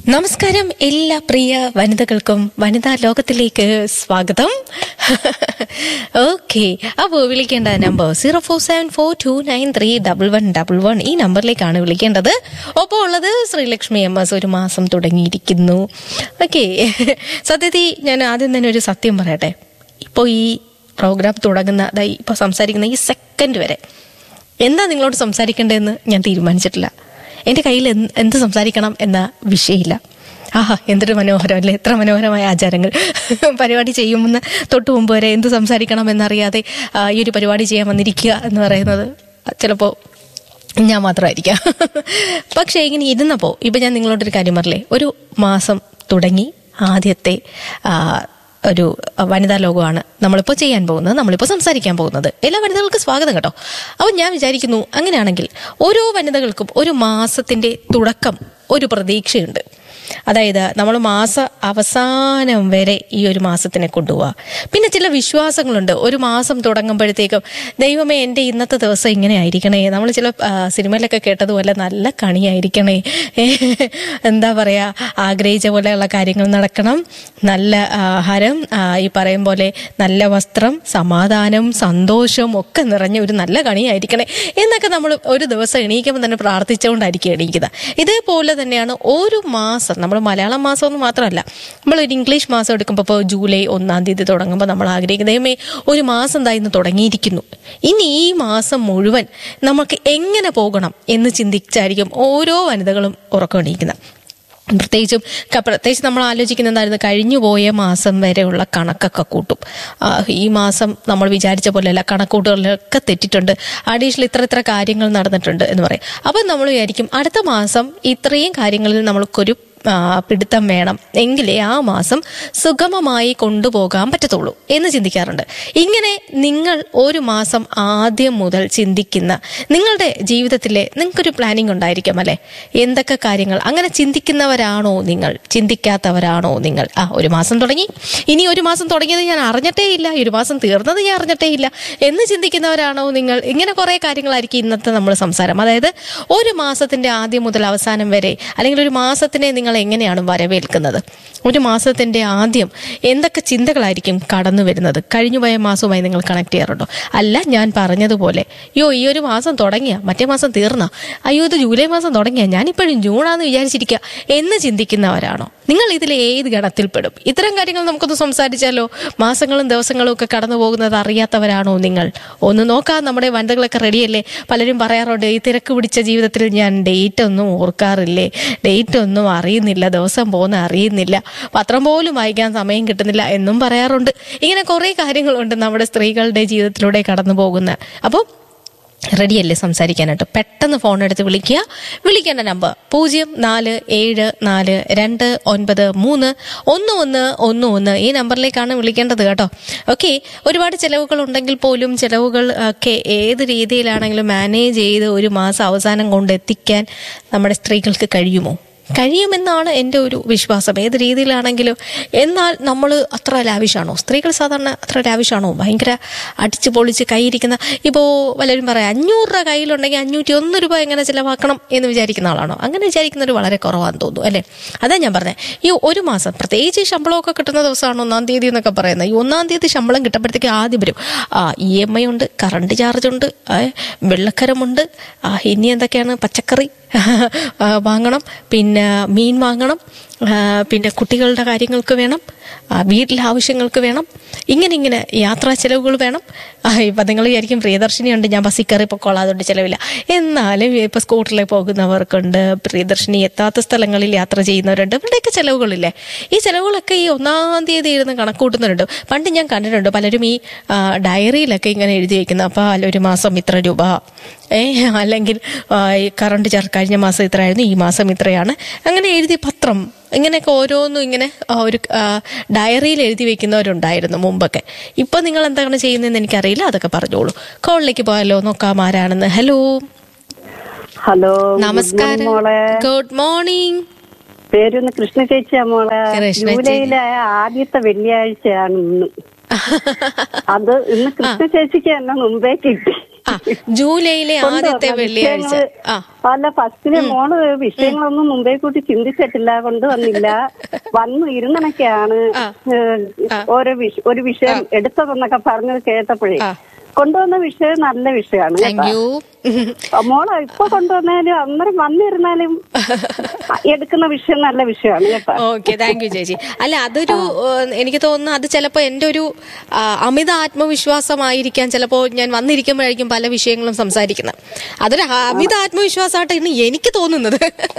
നമസ്കാരം എല്ലാ പ്രിയ വനിതകൾക്കും വനിതാ ലോകത്തിലേക്ക് സ്വാഗതം ഓക്കെ അപ്പോൾ വിളിക്കേണ്ട number zero four seven four two nine three double one double one ഈ നമ്പറിലേക്കാണ് വിളിക്കേണ്ടത് ഒപ്പം ഉള്ളത് ശ്രീലക്ഷ്മി എം എസ് ഒരു മാസം തുടങ്ങിയിരിക്കുന്നു ഓക്കെ സത്യത്തിൽ ഞാൻ ആദ്യം തന്നെ ഒരു സത്യം പറയട്ടെ ഇപ്പോൾ ഈ പ്രോഗ്രാം തുടങ്ങുന്ന ദാ ഇപ്പോൾ സംസാരിക്കുന്ന ഈ സെക്കൻഡ് വരെ എന്താ നിങ്ങളോട് സംസാരിക്കേണ്ടതെന്ന് ഞാൻ തീരുമാനിച്ചിട്ടില്ല എൻ്റെ കയ്യിൽ എന്ത് എന്ത് സംസാരിക്കണം എന്ന വിഷയമില്ല ആഹാ എന്തൊരു മനോഹരം അല്ലേ എത്ര മനോഹരമായ ആചാരങ്ങൾ പരിപാടി ചെയ്യുമെന്ന് തൊട്ട് മുമ്പ് വരെ എന്ത് സംസാരിക്കണം എന്നറിയാതെ ആ, ഈ ഒരു പരിപാടി ചെയ്യാൻ വന്നിരിക്കുക എന്ന് പറയുന്നത് ചിലപ്പോൾ ഞാൻ മാത്രമായിരിക്കാം പക്ഷേ ഇങ്ങനെ ഇരുന്നപ്പോൾ ഇപ്പം ഞാൻ നിങ്ങളോടൊരു കാര്യം പറഞ്ഞില്ലേ ഒരു മാസം തുടങ്ങി ആദ്യത്തെ ആ, ഒരു വനിതാ ലോകമാണ് നമ്മളിപ്പോൾ ചെയ്യാൻ പോകുന്നത് നമ്മളിപ്പോൾ സംസാരിക്കാൻ പോകുന്നത് എല്ലാ വനിതകൾക്കും സ്വാഗതം കേട്ടോ അപ്പം ഞാൻ വിചാരിക്കുന്നു അങ്ങനെയാണെങ്കിൽ ഓരോ വനിതകൾക്കും ഒരു മാസത്തിന്റെ തുടക്കം ഒരു പ്രതീക്ഷയുണ്ട് അതായത് നമ്മൾ മാസ അവസാനം വരെ ഈ ഒരു മാസത്തിനെ കൊണ്ടുപോവുക പിന്നെ ചില വിശ്വാസങ്ങളുണ്ട് ഒരു മാസം തുടങ്ങുമ്പോഴത്തേക്കും ദൈവമേ എൻ്റെ ഇന്നത്തെ ദിവസം ഇങ്ങനെ ആയിരിക്കണേ നമ്മൾ ചില ആ, സിനിമയിലൊക്കെ കേട്ടതുപോലെ നല്ല കണിയായിരിക്കണേ ഏ, എന്താ പറയുക ആഗ്രഹിച്ച പോലെയുള്ള കാര്യങ്ങൾ നടക്കണം നല്ല ആഹാരം ആ, ഈ പറയും പോലെ നല്ല വസ്ത്രം സമാധാനം സന്തോഷം ഒക്കെ നിറഞ്ഞ ഒരു നല്ല കണിയായിരിക്കണേ എന്നൊക്കെ നമ്മൾ ഒരു ദിവസം എണീക്കുമ്പോൾ തന്നെ പ്രാർത്ഥിച്ചുകൊണ്ടായിരിക്കും എണീക്കുന്നത് ഇതേപോലെ തന്നെയാണ് ഒരു മാസം നമ്മൾ മലയാളം മാസം എന്ന് മാത്രമല്ല നമ്മൾ ഒരു ഇംഗ്ലീഷ് മാസം എടുക്കുമ്പോൾ ഇപ്പോൾ ജൂലൈ ഒന്നാം തീയതി തുടങ്ങുമ്പോൾ നമ്മൾ ആഗ്രഹിക്കുന്നത് ദൈവമേ ഒരു മാസം എന്താ ഇന്ന് തുടങ്ങിയിരിക്കുന്നു ഇനി ഈ മാസം മുഴുവൻ നമുക്ക് എങ്ങനെ പോകണം എന്ന് ചിന്തിച്ചായിരിക്കും ഓരോ വനിതകളും ഉറക്കമെണീക്കുന്നത് പ്രത്യേകിച്ചും ക- പ്രത്യേകിച്ച് നമ്മൾ ആലോചിക്കുന്ന എന്തായിരുന്നു കഴിഞ്ഞു പോയ മാസം വരെയുള്ള കണക്കൊക്കെ കൂട്ടും ആ, ഈ മാസം നമ്മൾ വിചാരിച്ച പോലെയല്ല കണക്കൂട്ടുകളിലൊക്കെ തെറ്റിട്ടുണ്ട് അഡീഷണൽ ഇത്ര ഇത്ര കാര്യങ്ങൾ നടന്നിട്ടുണ്ട് എന്ന് പറയും അപ്പം നമ്മൾ വിചാരിക്കും അടുത്ത മാസം ഇത്രയും കാര്യങ്ങളിൽ നമ്മൾക്കൊരു ആ, പിടുത്തം വേണം എങ്കിലേ ആ മാസം സുഗമമായി കൊണ്ടുപോകാൻ പറ്റത്തുള്ളൂ എന്ന് ചിന്തിക്കാറുണ്ട് ഇങ്ങനെ നിങ്ങൾ ഒരു മാസം ആദ്യം മുതൽ ചിന്തിക്കുന്ന നിങ്ങളുടെ ജീവിതത്തിലെ നിങ്ങൾക്കൊരു പ്ലാനിങ് ഉണ്ടായിരിക്കും അല്ലെ എന്തൊക്കെ കാര്യങ്ങൾ അങ്ങനെ ചിന്തിക്കുന്നവരാണോ നിങ്ങൾ ചിന്തിക്കാത്തവരാണോ നിങ്ങൾ ആ ഒരു മാസം തുടങ്ങി ഇനി ഒരു മാസം തുടങ്ങിയത് ഞാൻ അറിഞ്ഞിട്ടേ ഇല്ല ഈ ഒരു മാസം തീർന്നത് ഞാൻ അറിഞ്ഞിട്ടേ ഇല്ല എന്ന് ചിന്തിക്കുന്നവരാണോ നിങ്ങൾ ഇങ്ങനെ കുറെ കാര്യങ്ങളായിരിക്കും ഇന്നത്തെ നമ്മൾ സംസാരം അതായത് ഒരു മാസത്തിന്റെ ആദ്യം മുതൽ അവസാനം വരെ അല്ലെങ്കിൽ ഒരു മാസത്തിനെ നിങ്ങൾ എങ്ങനെയാണ് വരവേൽക്കുന്നത് ഒരു മാസത്തിന്റെ ആദ്യം എന്തൊക്കെ ചിന്തകളായിരിക്കും കടന്നു വരുന്നത് കഴിഞ്ഞുപോയ മാസവുമായി നിങ്ങൾ കണക്ട് ചെയ്യാറുണ്ടോ അല്ല ഞാൻ പറഞ്ഞതുപോലെ യോ ഈ ഒരു മാസം തുടങ്ങിയ മറ്റേ മാസം തീർന്ന അയ്യോ ഇത് ജൂലൈ മാസം തുടങ്ങിയ ഞാനിപ്പോഴും ജൂണാന്ന് വിചാരിച്ചിരിക്കുക എന്ന് ചിന്തിക്കുന്നവരാണോ നിങ്ങൾ ഇതിൽ ഏത് ഗണത്തിൽപ്പെടും ഇത്തരം കാര്യങ്ങൾ നമുക്കൊന്ന് സംസാരിച്ചാലോ മാസങ്ങളും ദിവസങ്ങളും ഒക്കെ കടന്നു പോകുന്നത് അറിയാത്തവരാണോ നിങ്ങൾ ഒന്ന് നോക്കാം നമ്മുടെ വനിതകളൊക്കെ റെഡിയല്ലേ പലരും പറയാറുണ്ട് ഈ തിരക്ക് പിടിച്ച ജീവിതത്തിൽ ഞാൻ ഡേറ്റ് ഒന്നും ഓർക്കാറില്ലേ ഡേറ്റ് ഒന്നും അറിയുന്നില്ല ദിവസം പോകുന്ന അറിയുന്നില്ല പത്രം പോലും വായിക്കാൻ സമയം കിട്ടുന്നില്ല എന്നും പറയാറുണ്ട് ഇങ്ങനെ കുറേ കാര്യങ്ങളുണ്ട് നമ്മുടെ സ്ത്രീകളുടെ ജീവിതത്തിലൂടെ കടന്നു പോകുന്ന അപ്പോൾ റെഡിയല്ലേ സംസാരിക്കാനായിട്ട് പെട്ടെന്ന് ഫോൺ എടുത്ത് വിളിക്കുക വിളിക്കേണ്ട നമ്പർ പൂജ്യം നാല് ഏഴ് നാല് രണ്ട് ഒൻപത് മൂന്ന് ഒന്ന് ഒന്ന് ഒന്ന് ഒന്ന് ഈ നമ്പറിലേക്കാണ് വിളിക്കേണ്ടത് കേട്ടോ ഓക്കെ ഒരുപാട് ചിലവുകൾ ഉണ്ടെങ്കിൽ പോലും ചിലവുകൾ ഒക്കെ ഏത് രീതിയിലാണെങ്കിലും മാനേജ് ചെയ്ത് ഒരു മാസം അവസാനം കൊണ്ട് എത്തിക്കാൻ നമ്മുടെ സ്ത്രീകൾക്ക് കഴിയുമോ കഴിയുമെന്നാണ് എൻ്റെ ഒരു വിശ്വാസം ഏത് രീതിയിലാണെങ്കിലും എന്നാൽ നമ്മൾ അത്ര ലാവിഷാണോ സ്ത്രീകൾ സാധാരണ അത്ര ലാവിഷാണോ ഭയങ്കര അടിച്ചു പൊളിച്ച് കൈയിരിക്കുന്ന ഇപ്പോൾ പലരും പറയാം അഞ്ഞൂറ് രൂപ കയ്യിലുണ്ടെങ്കിൽ അഞ്ഞൂറ്റി ഒന്ന് രൂപ എങ്ങനെ ചിലവാക്കണം എന്ന് വിചാരിക്കുന്ന ആളാണോ അങ്ങനെ വിചാരിക്കുന്നവർ വളരെ കുറവാന്ന് തോന്നുന്നു അല്ലേ അതാ ഞാൻ പറഞ്ഞത് ഈ ഒരു മാസം പ്രത്യേകിച്ച് ഈ ശമ്പളമൊക്കെ കിട്ടുന്ന ദിവസമാണ് ഒന്നാം തീയതി എന്നൊക്കെ പറയുന്നത് ഈ ഒന്നാം തീയതി ശമ്പളം കിട്ടുമ്പോഴത്തേക്ക് ആദ്യം വരും ആ ഇ എം ഐ ഉണ്ട് കറണ്ട് ചാർജ് ഉണ്ട് ആ, വെള്ളക്കരമുണ്ട് ആ, ഇനി എന്തൊക്കെയാണ് പച്ചക്കറി ആ, വാങ്ങണം പിന്നെ മീൻ വാങ്ങണം ആ, പിന്നെ കുട്ടികളുടെ കാര്യങ്ങൾക്ക് വേണം ആ, വീട്ടിലെ ആവശ്യങ്ങൾക്ക് വേണം ഇങ്ങനെ ഇങ്ങനെ യാത്രാ ചെലവുകൾ വേണം ആ, ഇപ്പം നിങ്ങൾ വിചാരിക്കും പ്രിയദർശിനി ഉണ്ട് ഞാൻ ബസ്സിൽ കയറി പൊക്കോളാം അതുകൊണ്ട് ചിലവില്ല എന്നാലും ഇപ്പം സ്കൂട്ടറിൽ പോകുന്നവർക്കുണ്ട് പ്രിയദർശിനി എത്താത്ത സ്ഥലങ്ങളിൽ യാത്ര ചെയ്യുന്നവരുണ്ട് ഇവിടെയൊക്കെ ചിലവുകളില്ലേ ഈ ചിലവുകളൊക്കെ ഈ ഒന്നാം തീയതി ഇരുന്ന് കണക്കൂട്ടുന്നവരുണ്ട് പണ്ട് ഞാൻ കണ്ടിട്ടുണ്ട് പലരും ഈ ആ, ഡയറിയിലൊക്കെ ഇങ്ങനെ എഴുതി വെക്കുന്ന അപ്പോൾ ഒരു മാസം ഇത്ര രൂപ ഏ അല്ലെങ്കിൽ ആ, ഈ കറണ്ട് ചാർജ് കഴിഞ്ഞ മാസം ഇത്രയായിരുന്നു ഈ മാസം ഇത്രയാണ് അങ്ങനെ എഴുതി പത്രം ഇങ്ങനെയൊക്കെ ഓരോന്നും ഇങ്ങനെ ആ, ഒരു ആ, ഡയറിയിൽ എഴുതി വെക്കുന്നവരുണ്ടായിരുന്നു മുമ്പൊക്കെ ഇപ്പൊ നിങ്ങൾ എന്താണ് ചെയ്യുന്നതെന്ന് എനിക്കറിയില്ല അതൊക്കെ പറഞ്ഞോളൂ കോളിലേക്ക് പോയാലോ നോക്കാം ആരാണെന്ന് ഹലോ ഹലോ നമസ്കാരം മോളെ ഗുഡ് മോർണിംഗ് പേരൊന്ന് കൃഷ്ണ ചേച്ചിയാ മോളെ കൃഷ്ണ ചേച്ചി. ജൂലൈയിലെ ആദ്യത്തെ വെള്ളിയാഴ്ചയാണ് ഇന്ന് അത് ഇന്ന് കൃഷ്ണ ചേച്ചിക്ക് എന്നെ മുമ്പേ കിട്ടി ആ ജൂലൈയിലെ ആദ്യത്തെ വെള്ളിയാഴ്ച ആ അല്ല ഫസ്റ്റിലെ മോള് വിഷയങ്ങളൊന്നും മുമ്പേ കൂട്ടി ചിന്തിച്ചിട്ടില്ല കൊണ്ടുവന്നില്ല വന്നു ഇരുന്നണക്കെയാണ് ഏഹ്, ഓരോ വിഷ- ഒരു വിഷയം എടുത്തതെന്നൊക്കെ പറഞ്ഞത് കേട്ടപ്പോഴേ ആ. കൊണ്ടുവന്ന വിഷയം നല്ല വിഷയമാണ് താങ്ക് യു മോള് ഇപ്പൊ കൊണ്ടുവന്നാലും അന്നേരം വന്നിരുന്നാലും എടുക്കുന്ന വിഷയം നല്ല വിഷയമാണ് കേട്ടോ ഓക്കെ താങ്ക് യു ചേച്ചി അല്ല അതൊരു ഏഹ്, എനിക്ക് തോന്നുന്നു അത് ചിലപ്പോ എന്റെ ഒരു ആ, അമിത ആത്മവിശ്വാസമായിരിക്കാം ചിലപ്പോ ഞാൻ വന്നിരിക്കുമ്പോഴായിരിക്കും പല വിഷയങ്ങളും സംസാരിക്കുന്നത് അതൊരു അമിത ആത്മവിശ്വാസമായിട്ടാണ് എനിക്ക് തോന്നുന്നത്